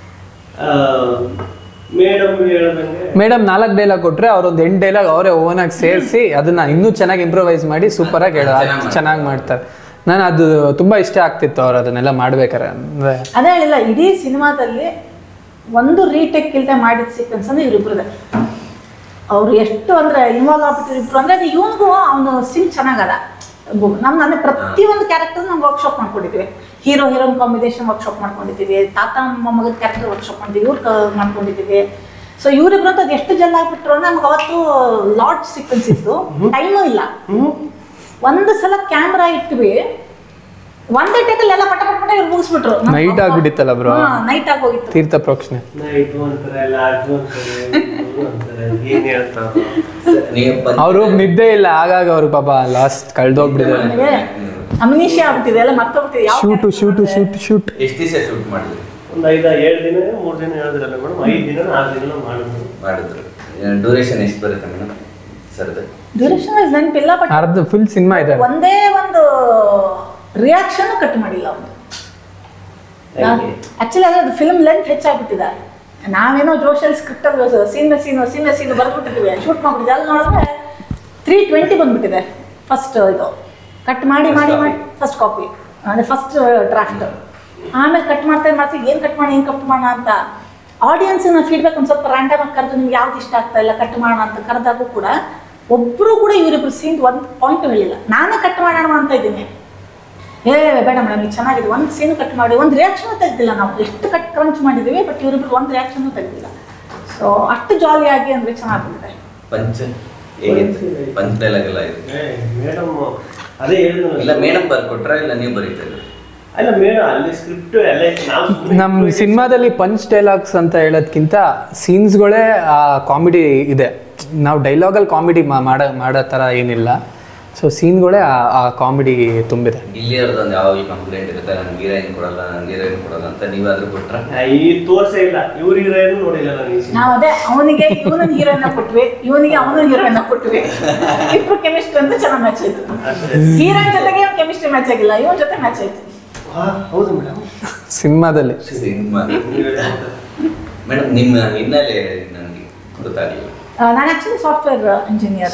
ಮೇಡಮ್ ಹೇಳ್ದಂಗೆ
ಮೇಡಮ್ ನಾಲ್ಕು ಡೈಲಾಗ್ ಕೊಟ್ರೆ ಅವ್ರೊಂದು ಎಂಟು ಡೈಲಾಗ್ ಅವರೇ ಓನಾಗಿ ಸೇರಿಸಿ ಅದನ್ನ ಇನ್ನೂ ಚೆನ್ನಾಗಿ ಇಂಪ್ರೂವೈಸ್ ಮಾಡಿ ಸೂಪರಾಗಿ ಹೇಳೋ
ಚೆನ್ನಾಗ್
ಚೆನ್ನಾಗಿ ಮಾಡ್ತಾರೆ ನಾನು ಅದು ತುಂಬ ಇಷ್ಟ ಆಗ್ತಿತ್ತು ಅವ್ರು ಅದನ್ನೆಲ್ಲ ಮಾಡ್ಬೇಕಾರೆ ಅಂದರೆ
ಅದೇ ಹೇಳಿಲ್ಲ ಇಡೀ ಸಿನಿಮಾದಲ್ಲಿ ಒಂದು ರೀಟೇಕ್ ಇಲ್ಲದೆ ಮಾಡಿದ ಸೀಕ್ವೆನ್ಸ್ ಅಂದ್ರೆ ಇವರಿಬ್ರದೆ ಅವ್ರು ಎಷ್ಟು ಅಂದ್ರೆ ಇನ್ವಾಲ್ವ್ ಆಗ್ಬಿಟ್ಟಿದ್ರು ಇಬ್ರು ಅಂದ್ರೆ ಅದು ಇವನಿಗೂ ಅವನು ಸಿಂಗ್ ಚೆನ್ನಾಗದ ನಮ್ಮ ನನ್ನ ಪ್ರತಿಯೊಂದು ಕ್ಯಾರೆಕ್ಟರ್ ನಾವು ವರ್ಕ್ಶಾಪ್ ಮಾಡ್ಕೊಂಡಿದ್ವಿ ಹೀರೋ ಹೀರೋನ್ ಕಾಂಬಿನೇಷನ್ ವರ್ಕ್ಶಾಪ್ ಮಾಡ್ಕೊಂಡಿದ್ದೀವಿ ತಾತ ಮೊಮ್ಮಗದ ಕ್ಯಾರೆಕ್ಟರ್ ವರ್ಕ್ಶಾಪ್ ಮಾಡಿದ್ವಿ ಇವ್ರು ಕ- ಮಾಡ್ಕೊಂಡಿದ್ದೀವಿ ಸೊ ಇವರಿಬ್ರು ಅಂತ ಅದು ಎಷ್ಟು ಜನ ಆಗ್ಬಿಟ್ರು ಅಂದ್ರೆ ನಮ್ಗೆ ಅವತ್ತು ಲಾಡ್ ಸೀಕ್ವೆನ್ಸ್ ಇತ್ತು ಟೈಮೂ ಇಲ್ಲ ಒಂದು ಸಲ ಕ್ಯಾಮ್ರಾ ಇಟ್ವಿ ಒಂದೇ ಟೇಕಲ್ಲಿ ಎಲ್ಲ ಪಟ ಪಟ ಪಟ ಇವ್ರು ಮುಗಿಸ್ಬಿಟ್ರು
Night ಆಗ್ಬಿಟ್ಟಿತ್ತಲ್ಲ bro.
ನೈಟ್ ಆಗಿ ಹೋಗಿತ್ತು
ತೀರ್ಥ ಪ್ರೋಕ್ಷಣೆ
ನೈಟು ಅಂತಾರೆ ಲಾಡ್ಜು ಅಂತಾರೆ ಇವ್ರು ಅಂತಾರೆ ಏನ್ ಹೇಳ್ತಾರೋ
ನೀವು ಪಂಚ-
ಅವರು ನಿದ್ದೆ ಇಲ್ಲ ಆಗಾಗ ಅವ್ರು ಪಾಪ ಲಾಸ್ಟ್ ಕಳ್ದೋಗ್ಬಿಟ್ಟಿದ್ದಾರೆ
ನನಗೆ ಅಮ್ನೀಷಿಯಾ ಆಗ್ಬಿಟ್ಟಿದೆ ಎಲ್ಲ ಮರ್ತೋಗ್ಬಿಟ್ಟಿದೆ ಯಾವ
ಶೂಟು ಶೂಟು ಶೂಟ್ ಶೂಟ್
ಎಷ್ಟು ದಿವಸ ಶೂಟ್ ಮಾಡಿದ್ರಿ
ಒಂದ್ ಐದ ಏಳು ದಿನ ಮೂರ್ ದಿನ ಹೇಳಿದ್ರಲ್ಲ ಮೇಡಮ್ ಐದ್ ದಿನ ಆರು ದಿನ ಮಾಡಿದ್ರು
ಮಾಡಿದ್ರು ಡ್ಯೂರೇಷನ್ ಎಷ್ಟು ಬರುತ್ತೆ ಮೇಡಮ್ ಸರ್ದು
ಡ್ಯೂರೇಷನ್ ಇಸ್ ನೆನಪಿಲ್ಲ ಬಟ್
ಅರ್ಧ ಫುಲ್ ಸಿನಿಮಾ ಇದೆ
ಒಂದೇ ಒಂದು ರಿಯಾಕ್ಷನ್ ಕಟ್ ಮಾಡಿಲ್ಲ ಅವನು ಆಕ್ಚುಲಿ ಅದು ಫಿಲ್ಮ್ ಲೆಂತ್ ಹೆಚ್ಚಾಗ್ಬಿಟ್ಟಿದೆ ನಾವೇನೋ ಜೋಶಲ್ಲಿ script scene scene scene scene ಬರ್ದ್ಬಿಟ್ಟಿದ್ವಿ ಶೂಟ್ ಮಾಡ್ಬಿಟ್ಟಿದ್ವಿ ಅಲ್ಲಿ ನೋಡಿದ್ರೆ ತ್ರೀ ಟ್ವೆಂಟಿ ಬಂದ್ಬಿಟ್ಟಿದೆ ಫಸ್ಟ್ ಇದು ಕಟ್ ಮಾಡಿ ಮಾಡಿ ಮಾಡಿ ಫಸ್ಟ್ ಕಾಪಿ ಅಂದರೆ ಫಸ್ಟ್ ಡ್ರಾಫ್ಟ್ ಆಮೇಲೆ ಕಟ್ ಮಾಡ್ತಾ ಮಾಡ್ತಾ ಏನು ಕಟ್ ಮಾಡಿ ಏನು ಕಟ್ ಮಾಡೋಣ ಅಂತ ಆಡಿಯನ್ಸಿನ ಫೀಡ್ಬ್ಯಾಕ್ ಒಂದು ಸ್ವಲ್ಪ ರ್ಯಾಂಡಮ್ ಆಗಿ ಕರೆದು ನಿಮ್ಗೆ ಯಾವ್ದು ಇಷ್ಟ ಆಗ್ತಾ ಇಲ್ಲ ಕಟ್ ಮಾಡೋಣ ಅಂತ ಕರೆದಾಗೂ ಕೂಡ ಒಬ್ಬರು ಕೂಡ ಇವರಿಬ್ರು ಸೀನ್ ಒಂದು ಪಾಯಿಂಟ್ ಹೇಳಿಲ್ಲ ನಾನೇ ಕಟ್ ಮಾಡೋಣ ಅಂತ ಇದ್ದೀನಿ ಏ ಬೇಡ ಮೇಡಮ್ ಇದು ಚೆನ್ನಾಗಿದೆ ಒಂದು ಸೀನು ಕಟ್ ಮಾಡಿ ಒಂದು ರಿಯಾಕ್ಷನ್ ತೆಗ್ದಿಲ್ಲ ನಾವು ಎಷ್ಟು ಕಟ್ ಕ್ರಂಚ್ ಮಾಡಿದ್ದೀವಿ ಬಟ್ ಇವರಿಬ್ರು ಒಂದು ರಿಯಾಕ್ಷನ್ ತೆಗ್ದಿಲ್ಲ ಸೊ ಅಷ್ಟು ಜಾಲಿಯಾಗಿ ಅಂದರೆ ಚೆನ್ನಾಗಿದೆ
ಪಂಚ ಹೇಗಿತ್ತು ಪಂಚ ಡೈಲಾಗ್ ಎಲ್ಲ ಇದೆ
ಮೇಡಮ್ ಅದೇ ಹೇಳಿದ್ನಲ್ಲ
ಇಲ್ಲ ಮೇಡಮ್ ಬರ್ಕೊಟ್ರ ಇಲ್ಲ ನೀವು ಬರೀತಾ ಇದ್ರಿ
ಅಲ್ಲ ಮೇಡಮ್ ಅಲ್ಲಿ ಸ್ಕ್ರಿಪ್ಟ್ ಎಲ್ಲ ಇತ್ತು. ನಾವು ಸುಮ್ನೆ
ನಮ್ಮ
ಇಟ್ಕೊಂಡು
ಸಿನಿಮಾದಲ್ಲಿ ಪಂಚ್ ಡೈಲಾಗ್ಸ್ ಅಂತ ಹೇಳೋದ್ಕಿಂತ ಸೀನ್ಸ್ಗಳೇ ಆ ಕಾಮಿಡಿ ಇದೆ ನಾವು ಡೈಲಾಗಲ್ಲಿ ಕಾಮಿಡಿ ಮಾಡೋ ಮಾಡೋ ಥರ ಏನಿಲ್ಲ ಸೊ ಸೀನ್ಗಳೇ ಆ- ಆ ಕಾಮಿಡಿ ತುಂಬಿದೆ
ಇಲ್ಲಿಯವ್ರದ್ದು ಒಂದು ಯಾವ ಕಂಪ್ಲೇಂಟ್ ಇರುತ್ತೆ ನನ್ಗೆ ಹೀರೋಯಿನ್ ಕೊಡಲ್ಲ ನನ್ಗೆ ಹೀರೋಯಿನ್ ಕೊಡಲ್ಲ ಅಂತ ನೀವಾದ್ರೂ ಕೊಟ್ರ
ಆ, ಈ ತೋರ್ಸೇ ಇಲ್ಲ ಇವ್ರ ಹೀರೋಯಿನ್ ನೋಡಿಲ್ಲ ನಾನು ಈ ಸಿನಿಮಾ
ನಾವು ಅದೇ ಅವನಿಗೆ ಇವನ ಹೀರೋಯಿನ್ ಕೊಟ್ವಿ ಇವನಿಗೆ ಅವನ ಹೀರೋಯಿನ್ ಕೊಟ್ವಿ ಇಬ್ರು ಕೆಮಿಸ್ಟ್ರಿ ಅಂತ ಚೆನ್ನಾಗಿ ಮ್ಯಾಚ್ ಆಯ್ತು ಹೀರೋಯಿನ್ ಜೊತೆಗೆ ಕೆಮಿಸ್ಟ್ರಿ ಮ್ಯಾಚ್ ಆಗಿಲ್ಲ ಇವನ್ ಜೊತೆ ಮ್ಯಾಚ್ ಆಯ್ತು
ಹಾ, ಹೌದು ಮೇಡಮ್
ಸಿನಿಮಾದಲ್ಲಿ
ಸಿನಿಮಾ ಮೇಡಮ್ ನಿಮ್ಮ ಹಿನ್ನೆಲೆ ನನಗೆ ಗೊತ್ತಾಗಲಿಲ್ಲ
ನಾನು ಆಕ್ಚುಲಿ ಸಾಫ್ಟ್ವೇರ್ ಇಂಜಿನಿಯರ್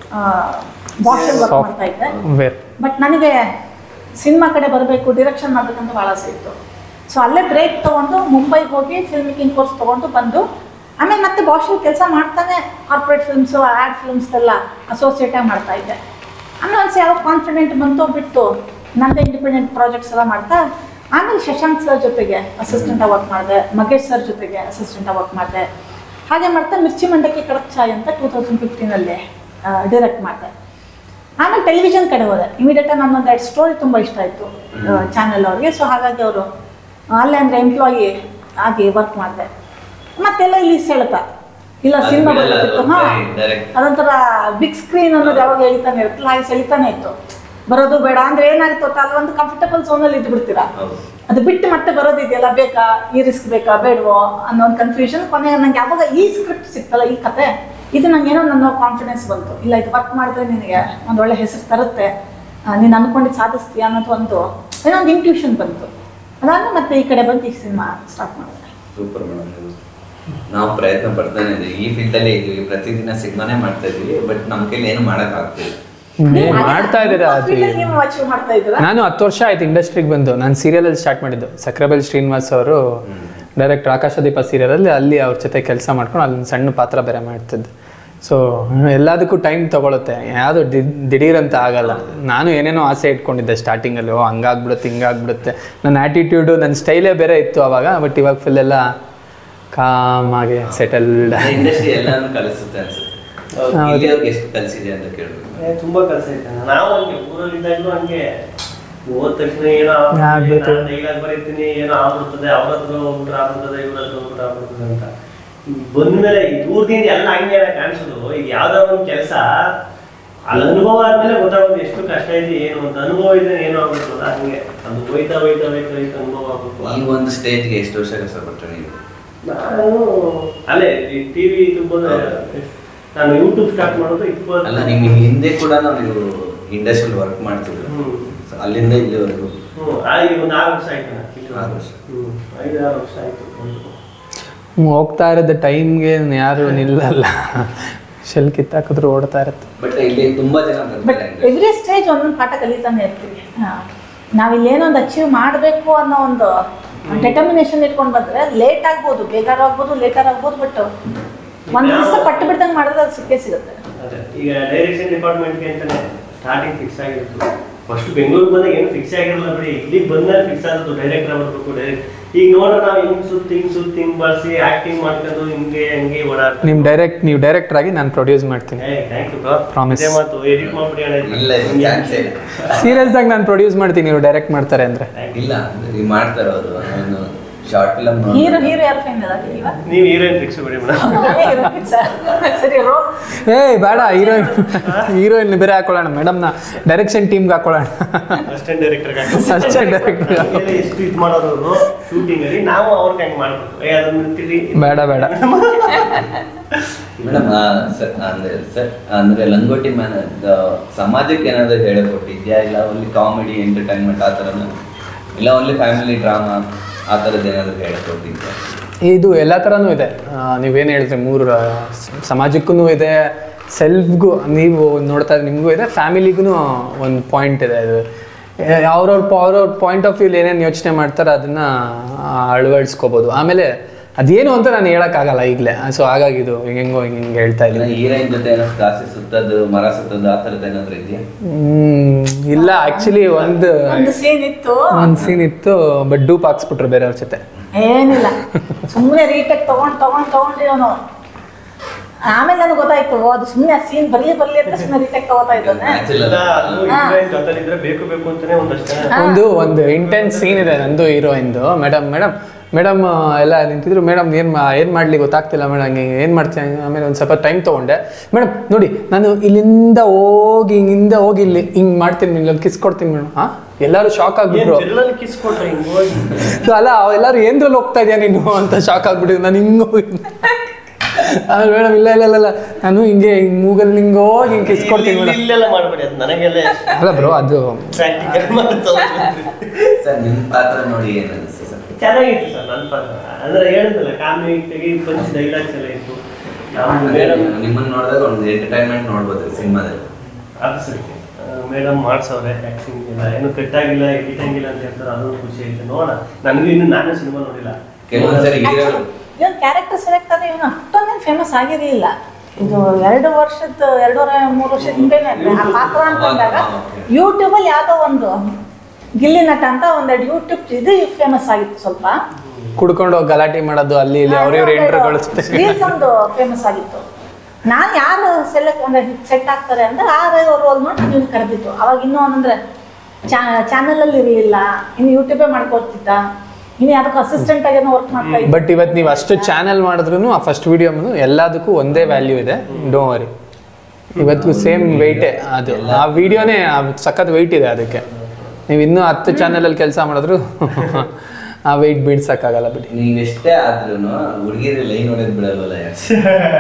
ಬಾಷಲ್ ವರ್ಕ್
Soft-
ಮಾಡ್ತಾ ಇದ್ದೆ
ವೇರ್
ಬಟ್ ನನಗೆ ಸಿನಿಮಾ ಕಡೆ ಬರಬೇಕು ಡಿರೆಕ್ಷನ್ ಮಾಡಬೇಕಂತ ಭಾಳ ಆಸೆ ಇತ್ತು ಸೊ ಅಲ್ಲೇ ಬ್ರೇಕ್ ತೊಗೊಂಡು ಮುಂಬೈಗೆ ಹೋಗಿ ಫಿಲ್ಮ್ ಮೇಕಿಂಗ್ ಕೋರ್ಸ್ ತೊಗೊಂಡು ಬಂದು ಆಮೇಲೆ ಮತ್ತೆ ಬಾಷಲ್ ಕೆಲಸ ಮಾಡ್ತಾನೆ ಕಾರ್ಪೊರೇಟ್ ಫಿಲ್ಮ್ಸು ಆ್ಯಡ್ ಫಿಲ್ಮ್ಸ್ ಎಲ್ಲ ಅಸೋಸಿಯೇಟಾಗಿ ಮಾಡ್ತಾ ಇದ್ದೆ ಆಮೇಲೆ ಒಂದು ಯಾವ ಕಾನ್ಫಿಡೆಂಟ್ ಬಂತು ಬಿಟ್ಟು ನನ್ನದೇ ಇಂಡಿಪೆಂಡೆಂಟ್ ಪ್ರಾಜೆಕ್ಟ್ಸ್ ಎಲ್ಲ ಮಾಡ್ತಾ ಆಮೇಲೆ ಶಶಾಂಕ್ ಸರ್ ಜೊತೆಗೆ ಅಸಿಸ್ಟೆಂಟಾಗಿ ವರ್ಕ್ ಮಾಡಿದೆ ಮಗೇಶ್ ಸರ್ ಜೊತೆಗೆ ಅಸಿಸ್ಟೆಂಟಾಗಿ ವರ್ಕ್ ಮಾಡಿದೆ ಹಾಗೆ ಮಾಡ್ತಾ ಮಿರ್ಚಿ ಮಂಡಕ್ಕಿ ಕಡಕ್ ಚಾಯ್ ಅಂತ ಟೂ ತೌಸಂಡ್ ಫಿಫ್ಟೀನಲ್ಲಿ ಡೈರೆಕ್ಟ್ ಮಾಡಿದೆ ಆಮೇಲೆ ಟೆಲಿವಿಷನ್ ಕಡೆ ಹೋದೆ ಇಮಿಡಿಯೇಟ್ ನನ್ನೊಂದು ಎರಡು ಸ್ಟೋರಿ ತುಂಬ ಇಷ್ಟ ಆಯಿತು ಚಾನೆಲ್ ಅವ್ರಿಗೆ ಸೊ ಹಾಗಾಗಿ ಅವರು ಅಲ್ಲೇ ಅಂದರೆ ಎಂಪ್ಲಾಯಿ ಆಗಿ ವರ್ಕ್ ಮಾಡಿದೆ ಮತ್ತೆಲ್ಲ ಇಲ್ಲಿ ಸೆಳೆತ ಇಲ್ಲ
ಅದು
ಸಿನಿಮಾ
ಬಿಡಲ್ಲ,
ಬರ್ತಿತ್ತು
ಅದು
ಹಾಂ
direct.
ಅದೊಂಥರ ಬಿಗ್ ಸ್ಕ್ರೀನ್ ಅನ್ನೋದು ಯಾವಾಗ ಎಳಿತಾನೆ ಇರುತ್ತಲ್ಲ ಹಾಗೆ ಸೆಳಿತಾನೆ ಇತ್ತು ಬರೋದು ಬೇಡ ಅಂದ್ರೆ ಏನಾಗಿತ್ತು ಗೊತ್ತಾ ಅಲ್ಲಿ ಒಂದು ಕಂಫರ್ಟಬಲ್ ಝೋನಲ್ಲಿ ಇದ್ದು ಬಿಡ್ತೀರಾ
ಹೌದು
ಅದು ಬಿಟ್ಟು ಮತ್ತೆ ಬರೋದಿದೆಯಲ್ಲ ಬೇಕಾ ಈ ರಿಸ್ಕ್ ಬೇಕಾ ಬೇಡವೋ ಅನ್ನೋ ಒಂದು ಕನ್ಫ್ಯೂಷನ್ ಕೊನೆಗೆ ನಂಗೆ ಯಾವಾಗ ಈ ಸ್ಕ್ರಿಪ್ಟ್ ಸಿಕ್ತಲ್ಲ ಈ ಕತೆ ಇದು ನಂಗೆ ಏನೋ ನನ್ನ ಕಾನ್ಫಿಡೆನ್ಸ್ ಬಂತು ಇಲ್ಲ ಇದು ವರ್ಕ್ ಮಾಡಿದ್ರೆ ನಿನಗೆ ಒಂದು ಒಳ್ಳೆ ಹೆಸರು ತರುತ್ತೆ ಆ, ನೀನು ಅನ್ಕೊಂಡಿದ್ದು ಸಾಧಿಸ್ತೀಯ ಅನ್ನೋದು ಒಂದು ಏನೋ ಒಂದು ಇಂಟ್ಯೂಷನ್ ಬಂತು ಅದಾದ್ಮೇಲೆ ಮತ್ತೆ ಈ ಕಡೆ ಬಂದು ಈ ಸಿನಿಮಾ ಸ್ಟಾರ್ಟ್ ಮಾಡಿದೆ
ಸೂಪರ್ ಮೇಡಮ್ ನಾವು ಪ್ರಯತ್ನ ಪಡ್ತಾನೆ ಇದೀವಿ ಈ ಫೀಲ್ಡ್ ಅಲ್ಲೇ ಇದೀವಿ ಪ್ರತಿದಿನ ಸಿನಿಮಾನೇ ಮಾಡ್ತಾ ಇದೀವಿ ಬಟ್ ನಮ್ಮ ಕೈಲಿ ಏನು ಮಾಡಕ್ ಆಗ್ತಿಲ್ಲ
ನೀವು ಹಾಗೆ
ಮಾಡ್ತಾ ಇದ್ದೀರಾ
ನಿಮ್ಮ
ಅದು
field ಅಲ್ಲಿ ನೀವು ಅಚೀವ್ ಮಾಡ್ತಾ ಇದ್ದೀರಾ
ನಾನು ಹತ್ತು ವರ್ಷ ಆಯ್ತು ಇಂಡಸ್ಟ್ರಿಗೆ ಬಂದು ನಾನು ಸೀರಿಯಲಲ್ಲಿ ಸ್ಟಾರ್ಟ್ ಮಾಡಿದ್ದು ಸಕ್ರೆಬೆಲ್ ಶ್ರೀನಿವಾಸ್ ಅವರು ಡೈರೆಕ್ಟರ್ ಆಕಾಶದೀಪ ಸೀರಿಯಲಲ್ಲಿ ಅಲ್ಲಿ ಅವ್ರ ಜೊತೆ ಕೆಲಸ ಮಾಡ್ಕೊಂಡು ಅಲ್ಲಿ ಒಂದು ಸಣ್ಣ ಪಾತ್ರ ಬೇರೆ ಮಾಡ್ತಿದ್ದೆ ಸೊ ಎಲ್ಲದಕ್ಕೂ ಟೈಮ್ ತಗೊಳುತ್ತೆ ಯಾವುದು ದಿಢೀರ್ ಅಂತ ಆಗಲ್ಲ ನಾನು ಏನೇನೋ ಆಸೆ ಇಟ್ಕೊಂಡಿದ್ದೆ ಸ್ಟಾರ್ಟಿಂಗಲ್ಲಿ ಓ ಹಂಗಾಗ್ಬಿಡುತ್ತೆ ಹಿಂಗಾಗ್ಬಿಡುತ್ತೆ ನನ್ನ ಆ್ಯಟಿಟ್ಯೂಡು ನನ್ನ ಸ್ಟೈಲೇ ಬೇರೆ ಇತ್ತು ಅವಾಗ ಬಟ್ ಇವಾಗ ಫುಲ್ ಎಲ್ಲ ಕಾಮಾಗಿ ಸೆಟಲ್ಡ್
ಇಂಡಸ್ಟ್ರಿ ಎಲ್ಲಾನು ಕಲಿಸುತ್ತೆ ಅನ್ಸುತ್ತೆ
ಹೌದು.
ಇಲ್ಲಿಯವ್ರಿಗೆ ಎಷ್ಟು ಕಲಿಸಿದೆ ಅಂತ ಕೇಳ್ಬೇಕು
ಏ, ತುಂಬಾ ಕೆಲಸ ಐತೆ ನಾವು ಹಂಗೆ ಊರಲ್ಲಿ ಇದ್ದಾಗಲೂ ಹಂಗೆ ಹೋದ ತಕ್ಷಣ ಏನೋ
ಆಗ್ಬೇಕು.
ಡೈಲಾಗ್ ಬರೀತೀನಿ ಏನೋ ಆಗ್ಬಿಡ್ತದೆ ಅವ್ರ ಹತ್ರ ಹೋಗ್ಬಿಟ್ರೆ ಆಗ್ಬಿಡ್ತದೆ ಇವ್ರ ಹತ್ರ ಹೋಗ್ಬಿಟ್ರೆ ಆಗ್ಬಿಡ್ತದೆ ಅಂತ ಬಂದ್ಮೇಲೆ ಈ ದೂರದಿಂದ ಎಲ್ಲ ಹಂಗೆ ಕಾಣಿಸೋದು ಈಗ ಯಾವ್ದೋ ಒಂದು ಕೆಲಸ ಅಲ್ಲಿ ಅನುಭವ ಆದ್ಮೇಲೆ ಗೊತ್ತಾಗುತ್ತೆ ಎಷ್ಟು ಕಷ್ಟ ಇದೆ ಏನು ಅಂತ ಅನುಭವ ಇದೆ ಏನೋ ಆಗ್ಬಿಡ್ತಲ್ಲ ಹಂಗೆ ಅದು ಹೋಯ್ತಾ ಹೋಯ್ತಾ ಹೋಯ್ತಾ ಹೋಯ್ತಾ ಅನುಭವ ಆಗ್ಬೇಕು
ಈ ಒಂದು ಸ್ಟೇಜ್ಗೆ ಎಷ್ಟು ವರ್ಷ ಕಷ್ಟಪಟ್ರೆ ನೀವು
ನಾನು ಅಲ್ಲೇ ಟಿವಿ ತುಂಬ ನಾನು ಯೂಟ್ಯೂಬ್ ಸ್ಟಾರ್ಟ್ ಮಾಡೋದು ಇಪ್ಪತ್ತು
ಅಲ್ಲ ನಿಮ್ಗೆ ಹಿಂದೆ ಕೂಡ ನೀವು ಇಂಡಸ್ಟ್ರಿಯಲ್ಲಿ ವರ್ಕ್ ಮಾಡ್ತಿದ್ರು
ಹ್ಮ್.
So ಅಲ್ಲಿಂದ ಇಲ್ಲಿವರೆಗೂ
ಹ್ಮ್ ಆ ಈಗ ಒಂದು ಆರು ವರ್ಷ ಆಯ್ತು ನಾನು ಕಿತ್ತು.
ಆರು ವರ್ಷ.
ಹ್ಮ್ ಐದು ಆರು ವರ್ಷ ಆಯ್ತು
ಹೋಗ್ತಾ ಇರೋದು ಟೈಮ್ಗೆ ಯಾರು ನಿಲ್ಲಲ್ಲ ಶೆಲ್ ಕಿತ್ತಾಕಿದ್ರು ಓಡ್ತಾ ಇರುತ್ತೆ
ಬಟ್ ಇಲ್ಲಿ ತುಂಬಾ ಜನ
ಬಟ್
ಬರ್ತಾರೆ ಅಂದ್ರೆ
ಎವ್ರಿ ಸ್ಟೇಜ್ ಒಂದೊಂದು ಪಾಠ ಕಲಿತಾನೆ ಇರ್ತೀವಿ ನಾವಿಲ್ಲಿ ಏನೊಂದು ಅಚೀವ್ ಮಾಡಬೇಕು ಅನ್ನೋ ಒಂದು ಡೆಟರ್ಮಿನೇಷನ್ ಇಟ್ಕೊಂಡು ಬಂದ್ರೆ ಲೇಟ್ ಆಗ್ಬೋದು ಬೇಗಾರ ಆಗ್ಬೋದು ಲೇಟರ್ ಆಗ್ಬೋದು ಬಟ್ ಒಂದ್ ದಿವಸ ಪಟ್ಟು ಬಿಡ್ದಂಗೆ ಮಾಡಿದ್ರೆ ಅದು ಸಿಕ್ಕೇ ಸಿಗುತ್ತೆ
ಅದೇ ಈಗ ಡೈರೆಕ್ಷನ್ ಡಿಪಾರ್ಟ್ಮೆಂಟ್ಗೆ ಅಂತಾನೆ ಸ್ಟಾರ್ಟಿಂಗ್ ಫಿಕ್ಸ್ ಆಗಿತ್ತು ಫಸ್ಟ್ ಬೆಂಗಳೂರಿಗೆ ಬಂದಾಗ ಏನು ಫಿಕ್ಸ್ ಆಗಿರಲ್ಲ ಬಿಡಿ ಇಲ್ಲಿಗೆ ಬಂದ್ಮೇಲೆ ಫಿಕ್ಸ್ ಆದದ್ದು ಡೈರೆಕ್ಟರ್ ಬರ್ಬೇಕು ಡೈರೆಕ್ಟ್ ಈಗ ನೋಡ್ರೆ ನಾವು ಹಿಂಗ್ ಸುತ್ತಿ ಹಿಂಗ್ ಸುತ್ತಿ ಹಿಂಗ್ ಬಳಸಿ ಆಕ್ಟಿಂಗ್ ಮಾಡ್ಕೊಂಡು ಹಿಂಗೆ ಹಂಗೆ ಓಡಾಡ್ತೀವಿ
ನಿಮ್ಮ ಡೈರೆಕ್ಟ್ ನೀವು ಡೈರೆಕ್ಟರ್ ಆಗಿ ನಾನು ಪ್ರೊಡ್ಯೂಸ್ ಮಾಡ್ತೀನಿ
ಏ ಥ್ಯಾಂಕ್ ಯು ಬ್ರೋ
Promise.
ಇದೇ ಮಾತು ಎಡಿಟ್ ಮಾಡ್ಬಿಡಿ ಅಣ್ಣ
ಇಲ್ಲ ಚಾನ್ಸ್ ಇಲ್ಲ
ಸೀರಿಯಸ್ ಆಗಿ ನಾನು ಪ್ರೊಡ್ಯೂಸ್ ಮಾಡ್ತೀನಿ ನೀವು ಡೈರೆಕ್ಟ್ ಮಾಡ್ತಾರೆ ಅಂದರೆ
ಇಲ್ಲ ನೀವು ಮಾಡ್ತಾರೆ ಅವರು ಒಂದು ಶಾರ್ಟ್ ಫಿಲಮ್
ಹೀರೋ ಹೀರೋ ಯಾರು ಫೈನ್ ಈಗ
ನೀವು ಹೀರೋಯಿನ್ ಫಿಕ್ಸ್ ಬಿಡಿ ಮೇಡಮ್
ಸರಿ ರೋ
ಏ ಬೇಡ ಹೀರೋಯಿನ್ ಹೀರೋಯಿನ್ ಬೇರೆ ಹಾಕೊಳ್ಳೋಣ ಮೇಡಮ್ನ ಡೈರೆಕ್ಷನ್ ಟೀಮ್ಗೆ ಹಾಕೊಳ್ಳೋಣ
ಅಸಿಸ್ಟೆಂಟ್ ಡೈರೆಕ್ಟರ್
ಅಷ್ಟೇ ಡೈರೆಕ್ಟ್
ಎಷ್ಟು ಇದು ಮಾಡೋರು ಶೂಟಿಂಗ್ ಅಲ್ಲಿ ನಾವು ಅವ್ರಿಗೆ ಹಂಗೆ ಮಾಡ್ಬೇಕು ಏ ಅದನ್ನ ನಿಂತಿರಿ
ಬೇಡ ಬೇಡ
ಮೇಡಮ್ ಅಂದ್ರೆ ಸರ್ ಅಂದ್ರೆ ಲಂಗೋಟಿ ಮ್ಯಾನ್ ಸಮಾಜಕ್ಕೆ ಏನಾದ್ರು ಹೇಳಿಕೊಟ್ಟಿದ್ಯಾ ಇಲ್ಲ ಓನ್ಲಿ ಕಾಮಿಡಿ ಎಂಟರ್ಟೈನ್ಮೆಂಟ್ ಆ ಥರನ ಇಲ್ಲ ಓನ್ಲಿ ಫ್ಯಾಮಿಲಿ ಡ್ರಾಮಾ ಆ ಥರದ್ದು ಏನಾದ್ರು ಹೇಳಿಕೊಟ್ಟಿದ್ಯಾ
ಇದು ಎಲ್ಲ ಥರನೂ ಇದೆ ಆ, ನೀವೇನು ಹೇಳಿದ್ರಿ ಮೂರು ಆ, ಸ- ಸಮಾಜಕ್ಕೂ ಇದೆ ಸೆಲ್ಫ್ಗೂ ನೀವು ನೋಡ್ತಾ ನಿಮಗೂ ಇದೆ ಫ್ಯಾಮಿಲಿಗೂ ಒಂದು ಪಾಯಿಂಟ್ ಇದೆ ಇದು ಅವ್ರವ್ರ ಅವ್ರವ್ರ ಪಾಯಿಂಟ್ ಆಫ್ ವ್ಯೂಲಿ ಏನೇನು ಯೋಚನೆ ಮಾಡ್ತಾರೆ ಅದನ್ನು ಅಳವಡಿಸ್ಕೋಬೋದು ಆಮೇಲೆ ಅದೇನು ಅಂತ ನಾನು ಹೇಳೋಕ್ಕಾಗಲ್ಲ ಈಗಲೇ ಸೊ ಹಾಗಾಗಿ ಇದು ಹೆಂಗೋ ಹಿಂಗೆ ಹಿಂಗೆ ಹೇಳ್ತಾ ಇದ್ದೀನಿ
ಹೀರೋಯಿನ್ ಜೊತೆ ಏನೋ ಕಾಸಿ ಸುತ್ತದ್ದು ಮರ ಸುತ್ತದ್ದು ಆ ಥರದ್ದು ಏನಾದ್ರು ಇದೆಯಾ
ಹ್ಮ್, ಇಲ್ಲ ಆ್ಯಕ್ಚುಲಿ ಒಂದು
ಒಂದು ಸೀನ್ ಇತ್ತು
ಒಂದು ಸೀನ್ ಇತ್ತು ಬಟ್ ಡೂಪ್ ಹಾಕ್ಸ್ಬಿಟ್ರು ಬೇರೆಯವ್ರ ಜೊತೆ
ಏನಿಲ್ಲ ಸುಮ್ಮನೆ ರೀಟೆಕ್ ತಗೊಂಡ್ ತಗೊಂಡ್ ತಗೊಂಡ್ರಿ ಅವನು ಆಮೇಲೆ ನನಗೆ ಗೊತ್ತಾಯ್ತು ಓ, ಅದು ಸುಮ್ಮನೆ ಆ ಸೀನ್ ಬರ್ಲಿ ಬರ್ಲಿ ಅಂತ ಸುಮ್ಮನೆ ರೀಟೆಕ್ ತಗೋತಾ ಇದ್ದಾನೆ
ನ್ಯಾಚುರಲ್
ಇಲ್ಲ, ಅದು ಹೀರೋಯಿನ್ ಜೊತೆಲಿದ್ರೆ ಬೇಕು ಬೇಕು ಅಂತಾನೆ ಒಂದಷ್ಟು ಜನ
ಒಂದು ಒಂದು ಇಂಟೆನ್ಸ್ ಸೀನ್ ಇದೆ ನಂದು ಹೀರೋಯಿಂದು ಮೇಡಮ್ ಮೇಡಮ್ ಮೇಡಮ್ ಎಲ್ಲ ನಿಂತಿದ್ರು ಮೇಡಮ್ ಏನು ಏನು ಮಾಡಲಿ ಗೊತ್ತಾಗ್ತಿಲ್ಲ ಮೇಡಮ್ ಹಂಗೆ ಏನು ಮಾಡ್ತೀನಿ ಆಮೇಲೆ ಒಂದು ಸ್ವಲ್ಪ ಟೈಮ್ ತೊಗೊಂಡೆ ಮೇಡಮ್ ನೋಡಿ ನಾನು ಇಲ್ಲಿಂದ ಹೋಗಿ ಹಿಂಗಿಂದ ಹೋಗಿ ಇಲ್ಲಿ ಹಿಂಗೆ ಮಾಡ್ತೀನಿ ಇಲ್ಲೊಂದು ಕಿಸ್ ಕೊಡ್ತೀನಿ ಮೇಡಮ್ ಹಾಂ ಎಲ್ಲರೂ ಶಾಕ್
ಏನ್
ಆಗ್ಬಿಟ್ರು
ಬೆರಳಲ್ಲಿ ಕಿಸ್ ಕೊಟ್ರೆ ಹಿಂಗ್ ಹೋಗಿ
ಸೊ ಅಲ್ಲ ಎಲ್ಲರೂ ಏನ್ರಲ್ಲಿ ಹೋಗ್ತಾ ಇದೆಯಾ ನೀನು ಅಂತ ಶಾಕ್ ಆಗ್ಬಿಟ್ಟಿದ್ದು ನಾನು ಹಿಂಗೆ ಹೋಗಿ ಆಮೇಲೆ ಮೇಡಮ್ ಇಲ್ಲ ಇಲ್ಲ ಇಲ್ಲ ಇಲ್ಲ ನಾನು ಹಿಂಗೆ ಹಿಂಗೆ ಮೂಗಲ್ಲಿ ಹಿಂಗೆ ಹೋಗಿ ಹಿಂಗೆ ಕಿಸ್ ಕೊಡ್ತೀನಿ
ಇಲ್ಲಿ-
ಮೇಡಮ್
ಇಲ್ಲೆಲ್ಲ ಮಾಡ್ಬೇಡಿ ಅದು ನನಗೆಲ್ಲ
ಅಲ್ಲ ಬ್ರೋ ಅದು
ಪ್ರಾಕ್ಟಿಕಲ್ ಮಾಡ್ತಾ
ಸರ್ ನಿಮ್ಮ ಪಾತ್ರ ನೋಡಿ ಏನು ಅನಿಸ್ತು ಸರ್
ಚೆನ್ನಾಗಿತ್ತು ಸರ್ ನನ್ನ ಪಾತ್ರ ಅಂದ್ರೆ ಹೇಳಿದ್ನಲ್ಲ ಕಾಮಿಡಿಗೆ ಪಂಚ್ ಡೈಲಾಗ್ಸ್ ಎಲ್ಲ ಇತ್ತು ನಾವು ಮೇಡಮ್
ನಿಮ್ಮನ್ನ ನೋಡಿದಾಗ ಒಂದು ಎಂಟರ್ಟೈನ್ಮೆಂಟ್ ನೋಡ್ಬೋದು ಸಿನಿಮಾದಲ್ಲಿ
ಅದು ಸರಿ ಮೇಡಮ್ ಮಾಡ್ಸವ್ರೆ ಆ್ಯಕ್ಟಿಂಗ್ ಇಲ್ಲ ಏನು ಕಟ್ಟಾಗಿಲ್ಲ ಇಟ್ಟಂಗಿಲ್ಲ ಅಂತ ಹೇಳ್ತಾರೆ ಅದೊಂದು ಖುಷಿ ಐತೆ ನೋಡೋಣ ನನಗೂ ಇನ್ನು ನಾನೇ ಸಿನಿಮಾ ನೋಡಿಲ್ಲ
ಕೆಲವೊಂದ್ಸರಿ ಹೀರೋ
ಇವನ್ ಕ್ಯಾರೆಕ್ಟರ್ ಸೆಲೆಕ್ಟ್ ಆದ್ರೆ ಇವನು ಅಷ್ಟೊಂದೇನು ಫೇಮಸ್ ಆಗಿರಲಿಲ್ಲ ಇದು ಎರಡು ವರ್ಷದ ಎರಡೂವರೆ ಮೂರು ವರ್ಷದ ಹಿಂದೆನೆ ಆ ಪಾತ್ರ ಅಂತಂದಾಗ ಯೂಟ್ಯೂಬಲ್ಲಿ ಯಾವುದೋ ಒಂದು ಗಿಲ್ಲಿ ನಟ ಅಂತ ಒಂದೆರಡು ಯೂಟ್ಯೂಬ್ ಇದು ಫೇಮಸ್ ಆಗಿತ್ತು ಸ್ವಲ್ಪ
ಕುಡ್ಕೊಂಡು ಹೋಗಿ ಗಲಾಟೆ ಮಾಡೋದು ಅಲ್ಲಿ ಇಲ್ಲಿ ಅವ್ರಿವ್ರು ಎಂಟ್ರುಗಳು
ರೀಲ್ಸ್ ಒಂದು ಫೇಮಸ್ ಆಗಿತ್ತು ನಾನು ಯಾರು ಸೆಲೆಕ್ಟ್ ಅಂದ್ರೆ ಸೆಟ್ ಆಗ್ತಾರೆ ಅಂದ್ರೆ ಆ ರೋಲ್ ನೋಡಿ ನೀವು ಕರೆದಿತ್ತು ಅವಾಗ ಇನ್ನೂ ಅಂದ್ರೆ ಚಾನಲಲ್ಲಿ ಇರಲಿಲ್ಲ ಇನ್ನು ಯೂಟ್ಯೂಬೇ ಮಾಡ್ಕೊಳ್ತಿದ್ದ ಇನ್ನು ಯಾವ್ದಕ್ಕೂ ಅಸಿಸ್ಟೆಂಟ್ ಆಗಿ ವರ್ಕ್ ಮಾಡ್ತಾ ಇದ್ದ
ಬಟ್ ಇವತ್ತು ನೀವು ಅಷ್ಟು ಚಾನೆಲ್ ಮಾಡಿದ್ರು ಆ ಫಸ್ಟ್ ವಿಡಿಯೋ ಎಲ್ಲದಕ್ಕೂ ಒಂದೇ ವ್ಯಾಲ್ಯೂ ಇದೆ ಡೋ ವರಿ ಇವತ್ತಿಗೂ ಸೇಮ್ ವೆಯ್ಟೇ ಅದು ಆ ವಿಡಿಯೋನೇ ಸಖತ್ ವೆಯ್ಟ್ ಇದೆ ಅದಕ್ಕೆ ನೀವು ಇನ್ನೂ ಹತ್ತು ಚಾನಲಲ್ಲಿ ಕೆಲಸ ಮಾಡಿದ್ರು ಆ ವೆಯ್ಟ್ ಬೀಳ್ಸಕ್ಕಾಗಲ್ಲ ಬಿಡಿ
ನೀವೆಷ್ಟೇ ಆದ್ರೂ ಹುಡುಗಿರಿ ಲೈನ್ ಹೊಡೆದ್ ಬಿಡಲ್ವಲ್ಲ ಯಾಕೆ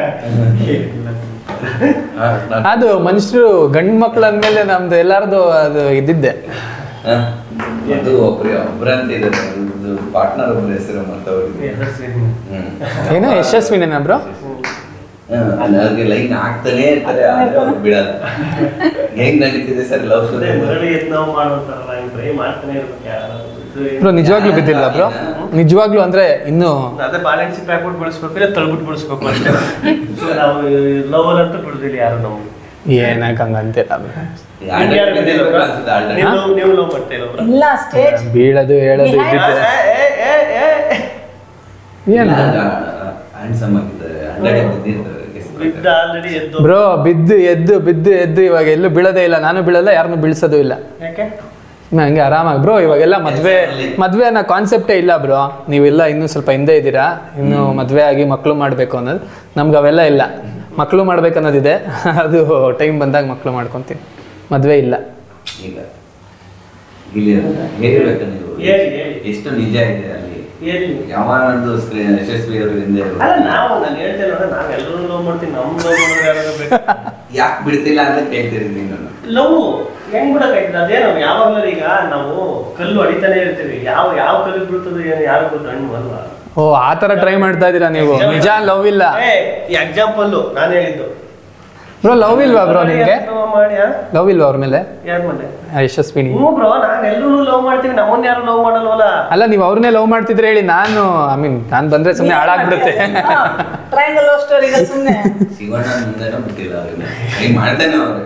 ಹಾ, ನಾನ್-
ಅದು ಮನುಷ್ಯರು ಗಂಡು ಮಕ್ಳು ಅಂದಮೇಲೆ ನಮ್ದು ಎಲ್ಲಾರ್ದು ಅದು ಇದ್ದಿದ್ದೆ
ಹಾ? ಅದು ಒಬ್ರು ಒಬ್ರಂತ ಇದ್ದಾರೆ ಪಾರ್ಟ್ನರ್ ಒಬ್ರ ಹೆಸರು ಮತ್ತವ್ರಿಗೆ ಹ್ಮ್
ಏನೋ ಯಶಸ್ವಿನೇನಾ ಬ್ರೋ
ಅವ್ರಿಗೆ ಲೈನ್ ಆಗ್ತಾನೆ ಇರ್ತಾರೆ ಆದ್ರೆ ಅವ್ರು ಬಿಡಲ್ಲ ಹೇಗ್ ನಡೀತಿದೆ ಸರ್ ಲವ್
ಅದೇ ಮರಳಿ ಯತ್ನ ಮಾಡುವಂತಾರಲ್ಲ ಹಿಂಗ್ ಟ್ರೈ ಮಾಡ್ತಾನೆ ಇರ್ಬೇಕು ಯಾರಾದ್ರೂ. ಇದು ಏನು-
ಬ್ರೋ ನಿಜವಾಗ್ಲೂ ಬಿದ್ದಿಲ್ಲ ಬ್ರೋ ನಿಜವಾಗ್ಲೂ ಅಂದ್ರೆ ಇನ್ನು
ಅದೇ ಬಾಳೆಹಣ್ಣು ಪ್ಯಾಕೆಟ್ ಬಿಡಿಸ್ಬೇಕು ಇಲ್ಲ ತಳ್ಬಿಟ್ಟು ಬಿಡಿಸ್ಬೇಕು ಅಷ್ಟೇ So ನಾವು ಲವರ್ ಅಂತೂ ಬಿಡುದಿಲ್ಲ ಯಾರು ನಮ್ಗೆ
ಏನಕ್ಕೆ ಹಂಗಂತಿಲ್ಲ bro.
ನಿಮ್ಗೆ ಯಾರು ಬಿದ್ದಿಲ್ಲ ಬ್ರೋ?
ಅನ್ಸುತ್ತೆ ಆಲ್ರೆಡಿ
ನೀವು love- ನೀವು ಲವ್ ಮಾಡ್ತಾ ಇಲ್ಲ ಬ್ರೋ?
ಇಲ್ಲ ಸ್ಟೇಜ್
ಬೀಳೋದು ಹೇಳೋದು
Behind-
ಇದ್ದಿದ್ದೆ
ಏ, ಏ, ಏ, ಏ.
ಏನು
ಹ್ಯಾಂಡ್ಸಮ್ ಆಗಿದ್ದಾರೆ ಆಲ್ರೆಡಿ ಬಿದ್ದಿರ್ತಾರೆ
ಬಿದ್ದ ಆಲ್ರೆಡಿ ಎದ್ದು
ಬ್ರೋ ಬಿದ್ದು ಎದ್ದು ಬಿದ್ದು ಎದ್ದು ಇವಾಗ ಎಲ್ಲೂ ಬೀಳೋದೇ ಇಲ್ಲ ನಾನು ಬೀಳಲ್ಲ ಯಾರನ್ನೂ ಬೀಳ್ಸೋದು ಇಲ್ಲ
ಯಾಕೆ
ಸುಮ್ನೆ ಹಂಗೆ ಆರಾಮಾಗಿ ಬ್ರೋ ಇವಾಗೆಲ್ಲ ಮದ್ವೆ ಮದ್ವೆ ಅನ್ನೋ ಕಾನ್ಸೆಪ್ಟೇ ಇಲ್ಲ ಬ್ರೋ ನೀವೆಲ್ಲ ಇನ್ನೂ ಸ್ವಲ್ಪ ಹಿಂದೆ ಇದ್ದೀರಾ ಇನ್ನು ಮದ್ವೆ ಆಗಿ ಮಕ್ಕಳು ಮಾಡಬೇಕು ಅನ್ನೋದು ನಮ್ಗೆ ಅವೆಲ್ಲ ಇಲ್ಲ ಮಕ್ಕಳು ಮಾಡ್ಬೇಕು ಅನ್ನೋದಿದೆ ಅದು ಟೈಮ್ ಬಂದಾಗ ಮಕ್ಕಳು ಮಾಡ್ಕೊತೀನಿ ಮದ್ವೆ ಇಲ್ಲ
ಈಗ ಇಲ್ಲಿ ಹೇಗಿರ್ಬೇಕು ನೀವು
ಹೇಳಿ, ಹೇಳಿ.
ಎಷ್ಟು ನಿಜ ಇದೆ ಅಲ್ಲಿ
ಹೇಳಿ
ಯಾವಾನೊಂದು ಸ್ಕ್ರೀನ್ ಯಶಸ್ವಿ ಅವರು ಹಿಂದೆ
ಅಲ್ಲ ನಾವು ನಾನು ಹೇಳ್ತೇನೆ ನೋಡ ನಾವ್ ಎಲ್ಲರೂ ಲವ್ ಮಾಡ್ತೀವಿ ನಮ್ ಲವ್ ಮಾಡೋರು ಯಾರಾದ್ರೂ ಬೇಕು
ಯಾಕೆ ಬಿಡ್ತಿಲ್ಲ ಅಂತ ಕೇಳ್ತೀರಿ ನೀನು
ಲವ್ ಹೆಂಗ್ ಬಿಡಕ್ಕಾಯ್ತದೆ ಅದೇ ನಾವು ಯಾವಾಗ್ಲೂ ಈಗ ನಾವು ಕಲ್ಲು ಹೊಡಿತಾನೆ ಇರ್ತೀವಿ ಯಾವ ಯಾವ ಕಲ್ಲು ಬೀಳ್ತದೆ ಏನು ಯಾರು ಗೊತ್ತು ಹಣ್ಣು ಅಲ್ವಾ
ಓ ಆ ಥರ ಟ್ರೈ ಮಾಡ್ತಾ ಇದ್ದೀರಾ ನೀವು ನಿಜ ಲವ್ ಇಲ್ಲ
ಏ ಈ ಎಕ್ಸಾಂಪಲ್ ನಾನು ಹೇಳಿದ್ದು
ಬ್ರೋ ಲವ್ ಇಲ್ವಾ ಬ್ರೋ ನಿಮಗೆ
ಲವ್ ಮಾಡಿ
ಲವ್ ಇಲ್ವಾ ಅವ್ರ ಮೇಲೆ
ಯಾರ ಮೇಲೆ
ಆ ಯಶಸ್ವಿನಿ
ಹ್ಞೂ ಬ್ರೋ ನಾನು ಎಲ್ಲರೂ ಲವ್ ಮಾಡ್ತೀವಿ ನಮ್ಮನ್ನ ಯಾರು ಲವ್ ಮಾಡಲ್ವಲ್ಲ
ಅಲ್ಲ ನೀವು ಅವ್ರನ್ನೇ ಲವ್ ಮಾಡ್ತಿದ್ರೆ ಹೇಳಿ ನಾನು ಐ ಮೀನ್ ನಾನು ಬಂದ್ರೆ ಸುಮ್ಮನೆ ಹಾಳಾಗ್ಬಿಡುತ್ತೆ
ಟ್ರಯಾಂಗಲ್ ಲವ್ ಸ್ಟೋರಿಗಳು ಸುಮ್ಮನೆ
ಶಿವಣ್ಣ ಮುಂದೆನೂ ಬಿಟ್ಟಿಲ್ಲ ಅವ್ರಿಗೆ ಟ್ರೈ ಮಾಡ್ತಾನೆ ಅವ್ರು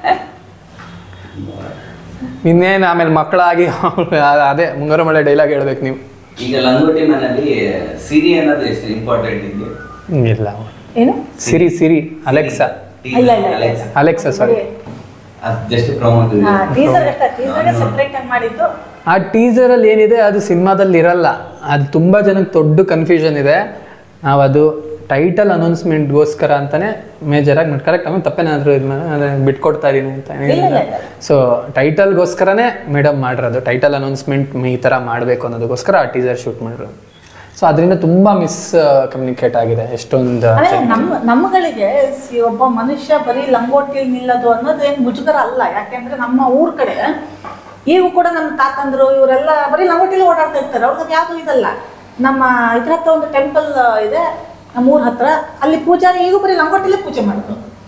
ಇನ್ನೇನು ಆಮೇಲೆ ಮಕ್ಕಳಾಗಿ ಅದೇ ಮುಂಗಾರು ಮಳೆ ಡೈಲಾಗ್ ಹೇಳ್ಬೇಕು ನೀವು
ಈಗ ಲಂಗೋಟಿ ಮನೆಯಲ್ಲಿ ಸಿರಿ ಅನ್ನೋದು ಎಷ್ಟು ಇಂಪಾರ್ಟೆಂಟ್ ಇದೆ
ಇಲ್ಲ
ಏನು
ಸಿರಿ ಸಿರಿ ಅಲೆಕ್ಸಾ
ಇಲ್ಲ, ಇಲ್ಲ, ಇಲ್ಲ.
ಅಲೆಕ್ಸಾ
ಅಲೆಕ್ಸಾ ಸಾರಿ
ಅದು ಜಸ್ಟ್ ಪ್ರಮೋಟ್
ಟೀಸರ್ ಅಷ್ಟೇ ಟೀಸರ್ಗೆ ಸೆಪರೇಟ್ ಆಗಿ ಮಾಡಿದ್ದು
ಆ ಟೀಸರಲ್ಲಿ ಏನಿದೆ ಅದು ಸಿನಿಮಾದಲ್ಲಿ ಇರಲ್ಲ ಅದು ತುಂಬ ಜನಕ್ಕೆ ದೊಡ್ಡ ಕನ್ಫ್ಯೂಷನ್ ಇದೆ ನಾವು ಅದು ಟೈಟಲ್ ಅನೌನ್ಸ್ಮೆಂಟ್ಗೋಸ್ಕರ ಅಂತಾನೆ ಮೇಜರಾಗಿ ಮಾಡಿ ಕರೆಕ್ಟ್ ಆಮೇಲೆ ತಪ್ಪೇನಾದರೂ ಇದು ಮಾಡಿ ಅದೇ ಬಿಟ್ಕೊಡ್ತಾ ಇದೀನಿ ಅಂತ
ಇಲ್ಲ, ಇಲ್ಲ, ಇಲ್ಲ.
ಸೊ ಟೈಟಲ್ಗೋಸ್ಕರನೇ ಮೇಡಮ್ ಮಾಡಿರೋದು ಟೈಟಲ್ ಅನೌನ್ಸ್ಮೆಂಟ್ ಈ ಥರ ಮಾಡಬೇಕು ಅನ್ನೋದಕ್ಕೋಸ್ಕರ ಆ ಟೀಸರ್ ಶೂಟ್ ಮಾಡಿರೋದು ಸೊ ಅದರಿಂದ ತುಂಬ ಮಿಸ್ ಕಮ್ಯುನಿಕೇಟ್ ಆಗಿದೆ ಎಷ್ಟೊಂದು
ಆಮೇಲೆ ನಮ್ಮ ನಮ್ಮಗಳಿಗೆ ಸಿ- ಒಬ್ಬ ಮನುಷ್ಯ ಬರೀ ಲಂಗೋಟಿಯಲ್ಲಿ ನಿಲ್ಲೋದು ಅನ್ನೋದು ಏನು ಮುಜುಗರ ಅಲ್ಲ ಯಾಕೆಂದ್ರೆ ನಮ್ಮ ಊರ್ ಕಡೆ ಈಗೂ ಕೂಡ ನಮ್ಮ ತಾತಂದ್ರು ಇವರೆಲ್ಲ ಬರೀ ಲಂಗೋಟಿಲಿ ಓಡಾಡ್ತಾ ಇರ್ತಾರೆ ಅವ್ರಿಗೆ ಯಾವುದು ಇದಲ್ಲ ನಮ್ಮ ಇದ್ರ ಹತ್ರ ಒಂದು ಟೆಂಪಲ್ ಇದೆ ನಮ್ಮ ಊರ್ ಹತ್ರ ಅಲ್ಲಿ ಪೂಜಾರಿ ಈಗೂ ಬರೀ ಲಂಗೋಟಿಲೇ ಪೂಜೆ ಮಾಡೋದು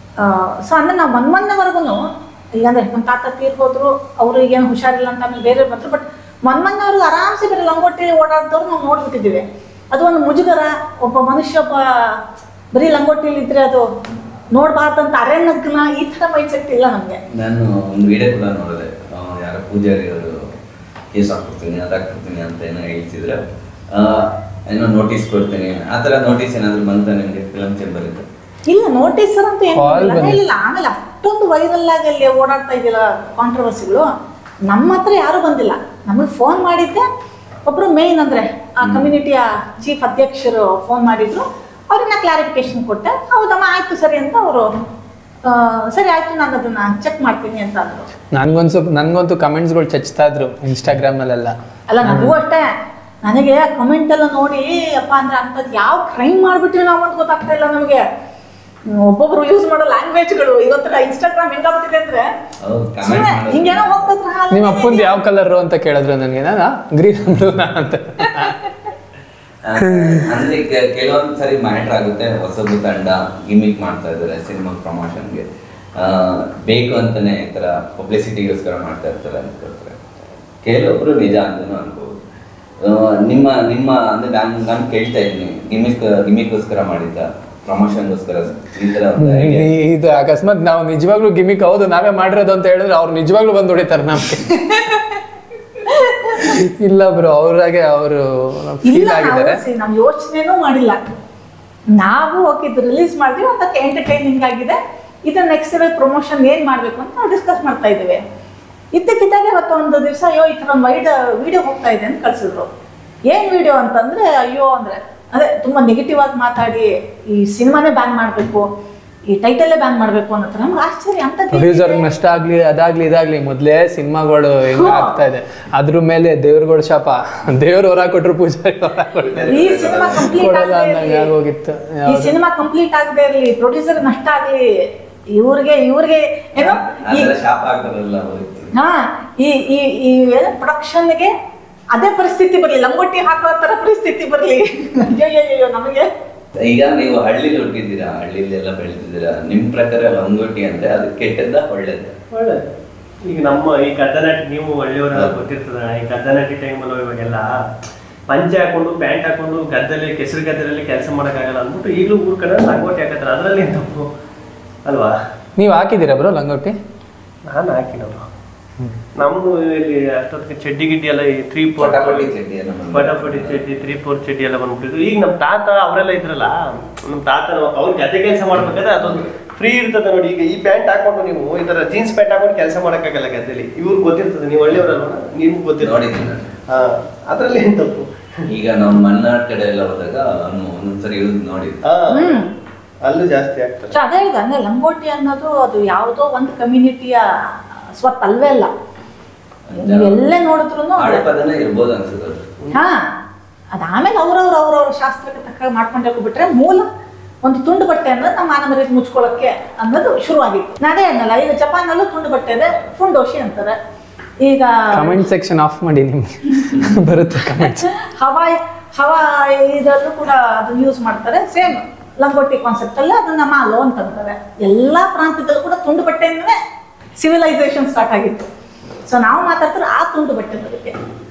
ಸೊ ಅಂದ್ರೆ ನಾವು ಮೊನ್ನೆ ಮೊನ್ನೆವರೆಗೂ ಇಲ್ಲಾಂದ್ರೆ ನಮ್ಮ ತಾತ ತೀರ್ಹೋದ್ರು ಅವರು ಈಗೇನು ಹುಷಾರಿಲ್ಲ ಅಂತ ಆಮೇಲೆ ಬೇರೆ ಬಂದ್ರು ಬಟ್ ಮೊನ್ನೆ ಮೊನ್ನೆವರೆಗೂ ಆರಾಮ್ಸೆ ಬೇರೆ ಲಂಗೋಟಿ ಓಡಾಡ್ದವ್ರು ನಾವು ನೋಡ್ಬಿಟ್ಟಿದ್ದೀವಿ ಅದು ಒಂದು ಮುಜುಗರ ಒಬ್ಬ ಮನುಷ್ಯ ಒಬ್ಬ ಬರೀ ಲಂಗೋಟಿಲಿ ಇದ್ರೆ ಅದು ನೋಡ್ಬಾರ್ದಂತ ಅರೆನಗ್ನ ಈ ಥರ ಮೈಂಡ್ಸೆಟ್ ಇಲ್ಲ ನಮಗೆ
ನಾನು ಒಂದು ವಿಡಿಯೋ ಕೂಡ ನೋಡಿದೆ ಆ, ಯಾರೋ ಪೂಜಾರಿ ಅವರು ಕೇಸ್ ಹಾಕ್ಬಿಡ್ತೀನಿ ಅದಾಕ್ಬಿಡ್ತೀನಿ ಅಂತ ಏನೋ ಹೇಳ್ತಿದ್ರೆ ಆ, ಏನೋ ನೋಟಿಸ್ ಕೊಡ್ತೀನಿ ಆ ಥರ ನೋಟಿಸ್ ಏನಾದ್ರು ಬಂತ ನಿಮಗೆ ಫಿಲಮ್ ಚೇಂಬರ್ ಇದ್ದು
ಇಲ್ಲ ನೋಟಿಸ್ ಅಂತೂ ಏನು
Call
ಇಲ್ಲ
ಬಂದಿದೆ.
ಇಲ್ಲ ಆಮೇಲೆ ಅಷ್ಟೊಂದು ವೈರಲ್ ಆಗಿ ಅಲ್ಲಿ ಓಡಾಡ್ತಾ ಇದೆಯಲ್ಲ ಕಾಂಟ್ರವರ್ಸಿಗಳು ನಮ್ಮ ಹತ್ರ ಯಾರು ಬಂದಿಲ್ಲ ನಮಗೆ ಫೋನ್ ಮಾಡಿದ್ದೆ ಒಬ್ರು ಮೇನ್ ಅಂದ್ರೆ ಆ ಕಮ್ಯುನಿಟಿಯ ಚೀಫ್ ಅಧ್ಯಕ್ಷರು ಫೋನ್ ಮಾಡಿದ್ರು ಅವ್ರನ್ನ ಕ್ಲಾರಿಫಿಕೇಶನ್ ಕೊಟ್ಟೆ ಹೌದಮ್ಮ ಆಯ್ತು ಸರಿ ಅಂತ ಅವರು ಸರಿ ಆಯ್ತು ನಾನು ಅದನ್ನ ಚೆಕ್ ಮಾಡ್ತೀನಿ ಅಂತ ಅಂದ್ರು
ನನ್ಗೊಂದು ಸ್ವಲ್ಪ ನನಗಂತೂ ಕಮೆಂಟ್ಸ್ಗಳು ಚಚ್ತಾ ಇದ್ರು ಇನ್ಸ್ಟಾಗ್ರಾಮ್ನಲ್ಲೆಲ್ಲ
ಅಲ್ಲ ನನಗೂ ಅಷ್ಟೇ ನನಗೆ ಕಮೆಂಟ್ ಎಲ್ಲ ನೋಡಿ ಅಪ್ಪ ಅಂದ್ರೆ ಅಂಥದ್ದು ಯಾವ ಕ್ರೈಮ್ ಮಾಡ್ಬಿಟ್ವಿ ನಾವು ಅಂತ ಗೊತ್ತಾಗ್ತಾ ಇಲ್ಲ ನಮಗೆ ಒಬ್ಬೊಬ್ರು ಯೂಸ್ ಮಾಡೋ ಲ್ಯಾಂಗ್ವೇಜ್ಗಳು ಇವತ್ತರ ಇನ್ಸ್ಟಾಗ್ರಾಮ್ ಹೆಂಗಾಗ್ಬಿಟ್ಟಿದೆ ಅಂದ್ರೆ
ಹೌದು
ಸುಮ್ನೆ
ಕಮೆಂಟ್
ಹಿಂಗೇನೋ ಹೋಗ್ತದ್ರ
ನಿಮ್ಮ ಅಪ್ಪಂದು ಯಾವ ಕಲರ್ ಅಂತ ಕೇಳಿದ್ರು ನನಗೆ ನಾನು ಗ್ರೀನ್ ಬ್ಲೂನಾ ಅಂತ
ಅಂದ್ರೆ ಕೆ- ಕೆಲವೊಂದ್ ಸರಿ ಮ್ಯಾಟ್ರ್ ಆಗುತ್ತೆ ಹೊಸಬು ತಂಡ ಗಿಮಿಕ್ ಮಾಡ್ತಾ ಇದ್ದಾರೆ ಸಿನಿಮಾ ಪ್ರಮೋಷನ್ಗೆ ಬೇಕು ಅಂತಾನೆ ಈ ತರ ಪಬ್ಲಿಸಿಟಿಗೋಸ್ಕರ ಮಾಡ್ತಾ ಇರ್ತಾರೆ ಅನ್ಕೊಳ್ತಾರೆ ಕೆಲವೊಬ್ರು ನಿಜ ಅಂತನೂ ಅನ್ಕೋಬಹುದು ಆ, ನಿಮ್ಮ ನಿಮ್ಮ ಅಂದ್ರೆ ನಾನು ನಾನು ಕೇಳ್ತಾ ಇದ್ದೀನಿ ಗಿಮಿಕ್ ಗಿಮಿಕ್ಗೋಸ್ಕರ ಮಾಡಿದ್ದ ಪ್ರಮೋಷನ್ಗೋಸ್ಕರ ಈ ತರ ಒಂದು idea.
ಈ- ಇದು ಅಕಸ್ಮಾತ್ ನಾವು ನಿಜವಾಗ್ಲೂ ಗಿಮಿಕ್ ಹೌದು ನಾವೇ ಮಾಡಿರೋದು ಅಂತ ಹೇಳಿದ್ರೆ ಅವ್ರು ನಿಜವಾಗ್ಲೂ ಬಂದು ಹೊಡಿತಾರೆ ನಮ್ಗೆ ಇಲ್ಲ ಬ್ರೋ ಅವ್ರಾಗೆ ಅವರು ಫೀಲ್
ಇಲ್ಲ
ಆಗಿದ್ದಾರೆ
ನಾವು see, ನಾವು ಯೋಚನೆನೂ ಮಾಡಿಲ್ಲ ನಾವು ಹೋಗಿದ್ದು ರಿಲೀಸ್ ಮಾಡಿದ್ವಿ ಅದಕ್ಕೆ ಎಂಟರ್ಟೈನಿಂಗ್ ಆಗಿದೆ ಇದು ನೆಕ್ಸ್ಟ್ ಲೆವೆಲ್ ಪ್ರಮೋಷನ್ ಏನ್ ಮಾಡ್ಬೇಕು ಅಂತ ನಾವು ಡಿಸ್ಕಸ್ ಮಾಡ್ತಾ ಇದ್ದೀವಿ ಇದ್ದಕ್ಕಿದ್ದಾಗೆ ಇವತ್ತು ಒಂದು ದಿವಸ ಅಯ್ಯೋ ಈ ಥರ ಒಂದು ವೈಡ್ ವಿಡಿಯೋ ಹೋಗ್ತಾ ಇದೆ ಅಂತ ಕಳ್ಸಿದ್ರು ಏನ್ ವಿಡಿಯೋ ಅಂತಂದ್ರೆ ಅಯ್ಯೋ ಅಂದ್ರೆ ಅದೇ ತುಂಬಾ ನೆಗೆಟಿವ್ ಆಗಿ ಮಾತಾಡಿ ಈ ಸಿನಿಮಾನೇ ಬ್ಯಾನ್ ಮಾಡ್ಬೇಕು ಈ ಟೈಟಲ್ಲೇ ಬ್ಯಾನ್ ಮಾಡ್ಬೇಕು ಅನ್ನೋ ಥರ ನಮ್ಗೆ ಆಶ್ಚರ್ಯ ಅಂತ
ಪ್ರೊಡ್ಯೂಸರ್ ನಷ್ಟ ಆಗ್ಲಿ ಅದಾಗ್ಲಿ ಇದಾಗ್ಲಿ ಮೊದ್ಲೇ ಸಿನಿಮಾಗಳು ಹೆಂಗ ಆಗ್ತಾ ಇದೆ ಅದ್ರ ಮೇಲೆ ದೇವ್ರಗಳ ಶಾಪ ದೇವ್ರ ಹೊರ ಕೊಟ್ರು ಪೂಜಾರಿ ಹೊರ ಕೊಟ್ರು
ಈ ಸಿನಿಮಾ ಕಂಪ್ಲೀಟ್
ಕೊಡಲ್ಲ ಅಂದಂಗೆ ಆಗೋಗಿತ್ತು
ಈ ಸಿನಿಮಾ ಕಂಪ್ಲೀಟ್ ಆಗದೆ ಇರಲಿ ಪ್ರೊಡ್ಯೂಸರ್ ನಷ್ಟ ಆಗ್ಲಿ ಇವ್ರಿಗೆ ಇವ್ರಿಗೆ ಏನೋ ಈ
ಅದೆಲ್ಲ ಶಾಪ ಆಗ್ತಾರಲ್ಲ ಹೋಯ್ತು
ಹಾ ಈ ಈ ಈ ಪ್ರೊಡಕ್ಷನ್ಗೆ ಅದೇ ಪರಿಸ್ಥಿತಿ ಬರ್ಲಿ ಲಂಗೋಟಿ ಹಾಕೋ ತರ ಪರಿಸ್ಥಿತಿ ಬರ್ಲಿ ಅಯ್ಯೋ ನಮಗೆ
ಈಗ ನೀವು ಹಳ್ಳಿಲಿ ಹುಟ್ಟಿದ್ದೀರಾ ಹಳ್ಳಿಲಿ ಎಲ್ಲ ಬೆಳೆದಿದ್ದೀರಾ ನಿಮ್ ಪ್ರಕಾರ ಲಂಗೋಟಿ ಅಂದ್ರೆ ಅದು ಕೆಟ್ಟದ್ದ ಒಳ್ಳೇದ
ಒಳ್ಳೇದು ಈಗ ನಮ್ಮ ಈ ಕದ್ದನಾಟಿ ನೀವು ಒಳ್ಳೆಯವರೆಲ್ಲ ಗೊತ್ತಿರ್ತದ ಈ ಕದ್ದನಾಟಿ ಟೈಮಲ್ಲೂ ಇವಾಗೆಲ್ಲ ಪಂಚೆ ಹಾಕೊಂಡು ಪ್ಯಾಂಟ್ ಹಾಕೊಂಡು ಗದ್ದೆಲಿ ಕೆಸರು ಗದ್ದೆಯಲ್ಲಿ ಕೆಲಸ ಮಾಡೋಕ್ಕಾಗಲ್ಲ ಅಂದ್ಬಿಟ್ಟು ಈಗಲೂ ಊರ್ ಕಡೆ ಲಂಗೋಟಿ ಹಾಕತ್ತಾರೆ ಅದರಲ್ಲಿ ಏನ್ ತಪ್ಪು ಅಲ್ವಾ
ನೀವು ಹಾಕಿದ್ದೀರಾ ಬ್ರೋ ಲಂಗೋಟಿ
ನಾನು ಹಾಕಿನವ್ರು ನಮ್ದು ಇಲ್ಲಿ ಅಷ್ಟೊತ್ತಿಗೆ ಚಡ್ಡಿ ಗಿಡ್ಡಿ ಎಲ್ಲ ಈ ತ್ರೀ ಫೋರ್
ಪಟಾಪಟಿ ಚಡ್ಡಿ ಎಲ್ಲ ಬಂದ್ಬಿಟ್ಟು.
ಪಟಾಪಟಿ ಚಡ್ಡಿ ತ್ರೀ ಫೋರ್ ಚಡ್ಡಿ ಎಲ್ಲ ಬಂದ್ಬಿಟ್ಟಿದ್ದು ಈಗ ನಮ್ಮ ತಾತ ಅವರೆಲ್ಲ ಇದ್ರಲ್ಲ ನಮ್ಮ ತಾತ ಅವ್ರು ಗದ್ದೆ ಕೆಲಸ ಮಾಡ್ಬೇಕಾದ್ರೆ ಅದೊಂದು ಫ್ರೀ ಇರ್ತದೆ ನೋಡಿ ಈಗ ಈ ಪ್ಯಾಂಟ್ ಹಾಕೊಂಡು ನೀವು ಈ ತರ ಜೀನ್ಸ್ ಪ್ಯಾಂಟ್ ಹಾಕೊಂಡು ಕೆಲಸ ಮಾಡೋಕ್ಕಾಗಲ್ಲ ಗದ್ದೆಲಿ ಇವ್ರಿಗೆ ಗೊತ್ತಿರ್ತದೆ ನೀವು ಒಳ್ಳೆಯವರಲ್ವ ನಿಮ್ಗೆ ಗೊತ್ತಿರ್ತದೆ
ನೋಡಿದ್ದೀನಿ ನಾನು.
ಹಾ ಅದ್ರಲ್ಲಿ ಏನ್ ತಪ್ಪು
ಈಗ ನಾವು ಮಲ್ನಾಡ್ ಕಡೆ ಎಲ್ಲ ಹೋದಾಗ ನಾನು ಒಂದೊಂದ್ಸರಿ ಯೂಸ್ ನೋಡಿ
ಹಾ
ಹ್ಮ್
ಅಲ್ಲೂ ಜಾಸ್ತಿ ಆಗ್ತದೆ
ಸೊ ಅದೇ ಹೇಳಿದೆ ಅಂದ್ರೆ ಲಂಗೋಟಿ ಅನ್ನೋದು ಅದು ಯಾವುದೋ ಒಂದು ಕಮ್ಯುನಿಟಿಯ ಸ್ವತ್ತು ಅಲ್ವೇ ಅಲ್ಲ ನೀವು ಎಲ್ಲೇ ನೋಡಿದ್ರು
ಹಾಡು ಪದನೇ ಇರ್ಬೋದು ಅನ್ಸುತ್ತೆ ಅದು.
ಹಾ ಅದಾದ್ಮೇಲೆ ಅವ್ರವ್ರ ಅವ್ರವ್ರ ಶಾಸ್ತ್ರಕ್ಕೆ ತಕ್ಕ ಮಾಡ್ಕೊಂಡೆ ಹೋಗ್ಬಿಟ್ರೆ ಮೂಲ ಒಂದು ತುಂಡು ಬಟ್ಟೆ ಅನ್ನೋದು ನಮ್ಮ ಮಾನವ ರೀತಿ ಮುಚ್ಕೊಳ್ಳೋಕೆ ಅನ್ನೋದು ಶುರುವಾಗಿತ್ತು ನಾನೇ ಅನ್ನಲ್ಲ ಈಗ ಜಪಾನಲ್ಲೂ ತುಂಡು ಬಟ್ಟೆ ಇದೆ ಫುಂಡೋಶಿ ಅಂತಾರೆ ಈಗ
ಕಮೆಂಟ್ ಸೆಕ್ಷನ್ ಆಫ್ ಮಾಡಿ ನಿಮ್ಗೆ ಬರುತ್ತೆ ಕಮೆಂಟ್ಸ್
ಹವಾಯ್ ಹವಾ ಇದರಲ್ಲೂ ಕೂಡ ಅದನ್ನ ಯೂಸ್ ಮಾಡ್ತಾರೆ ಸೇಮ್ ಲಂಗೋಟಿ ಕಾನ್ಸೆಪ್ಟ್ ಅಲ್ಲಿ ಅದನ್ನ ಮಾಲು ಅಂತಂತಾರೆ ಎಲ್ಲಾ ಪ್ರಾಂತ್ಯದಲ್ಲೂ ಕೂಡ ತುಂಡು ಬಟ್ಟೆಯಿಂದಲೇ ಸಿವಿಲೈಸೇಷನ್ ಸ್ಟಾರ್ಟ್ ಆಗಿತ್ತು ಸೊ ನಾವು ಮಾತಾಡ್ತಾರೆ ಆ ತುಂಡು ಬಟ್ಟೆ ಬಗ್ಗೆ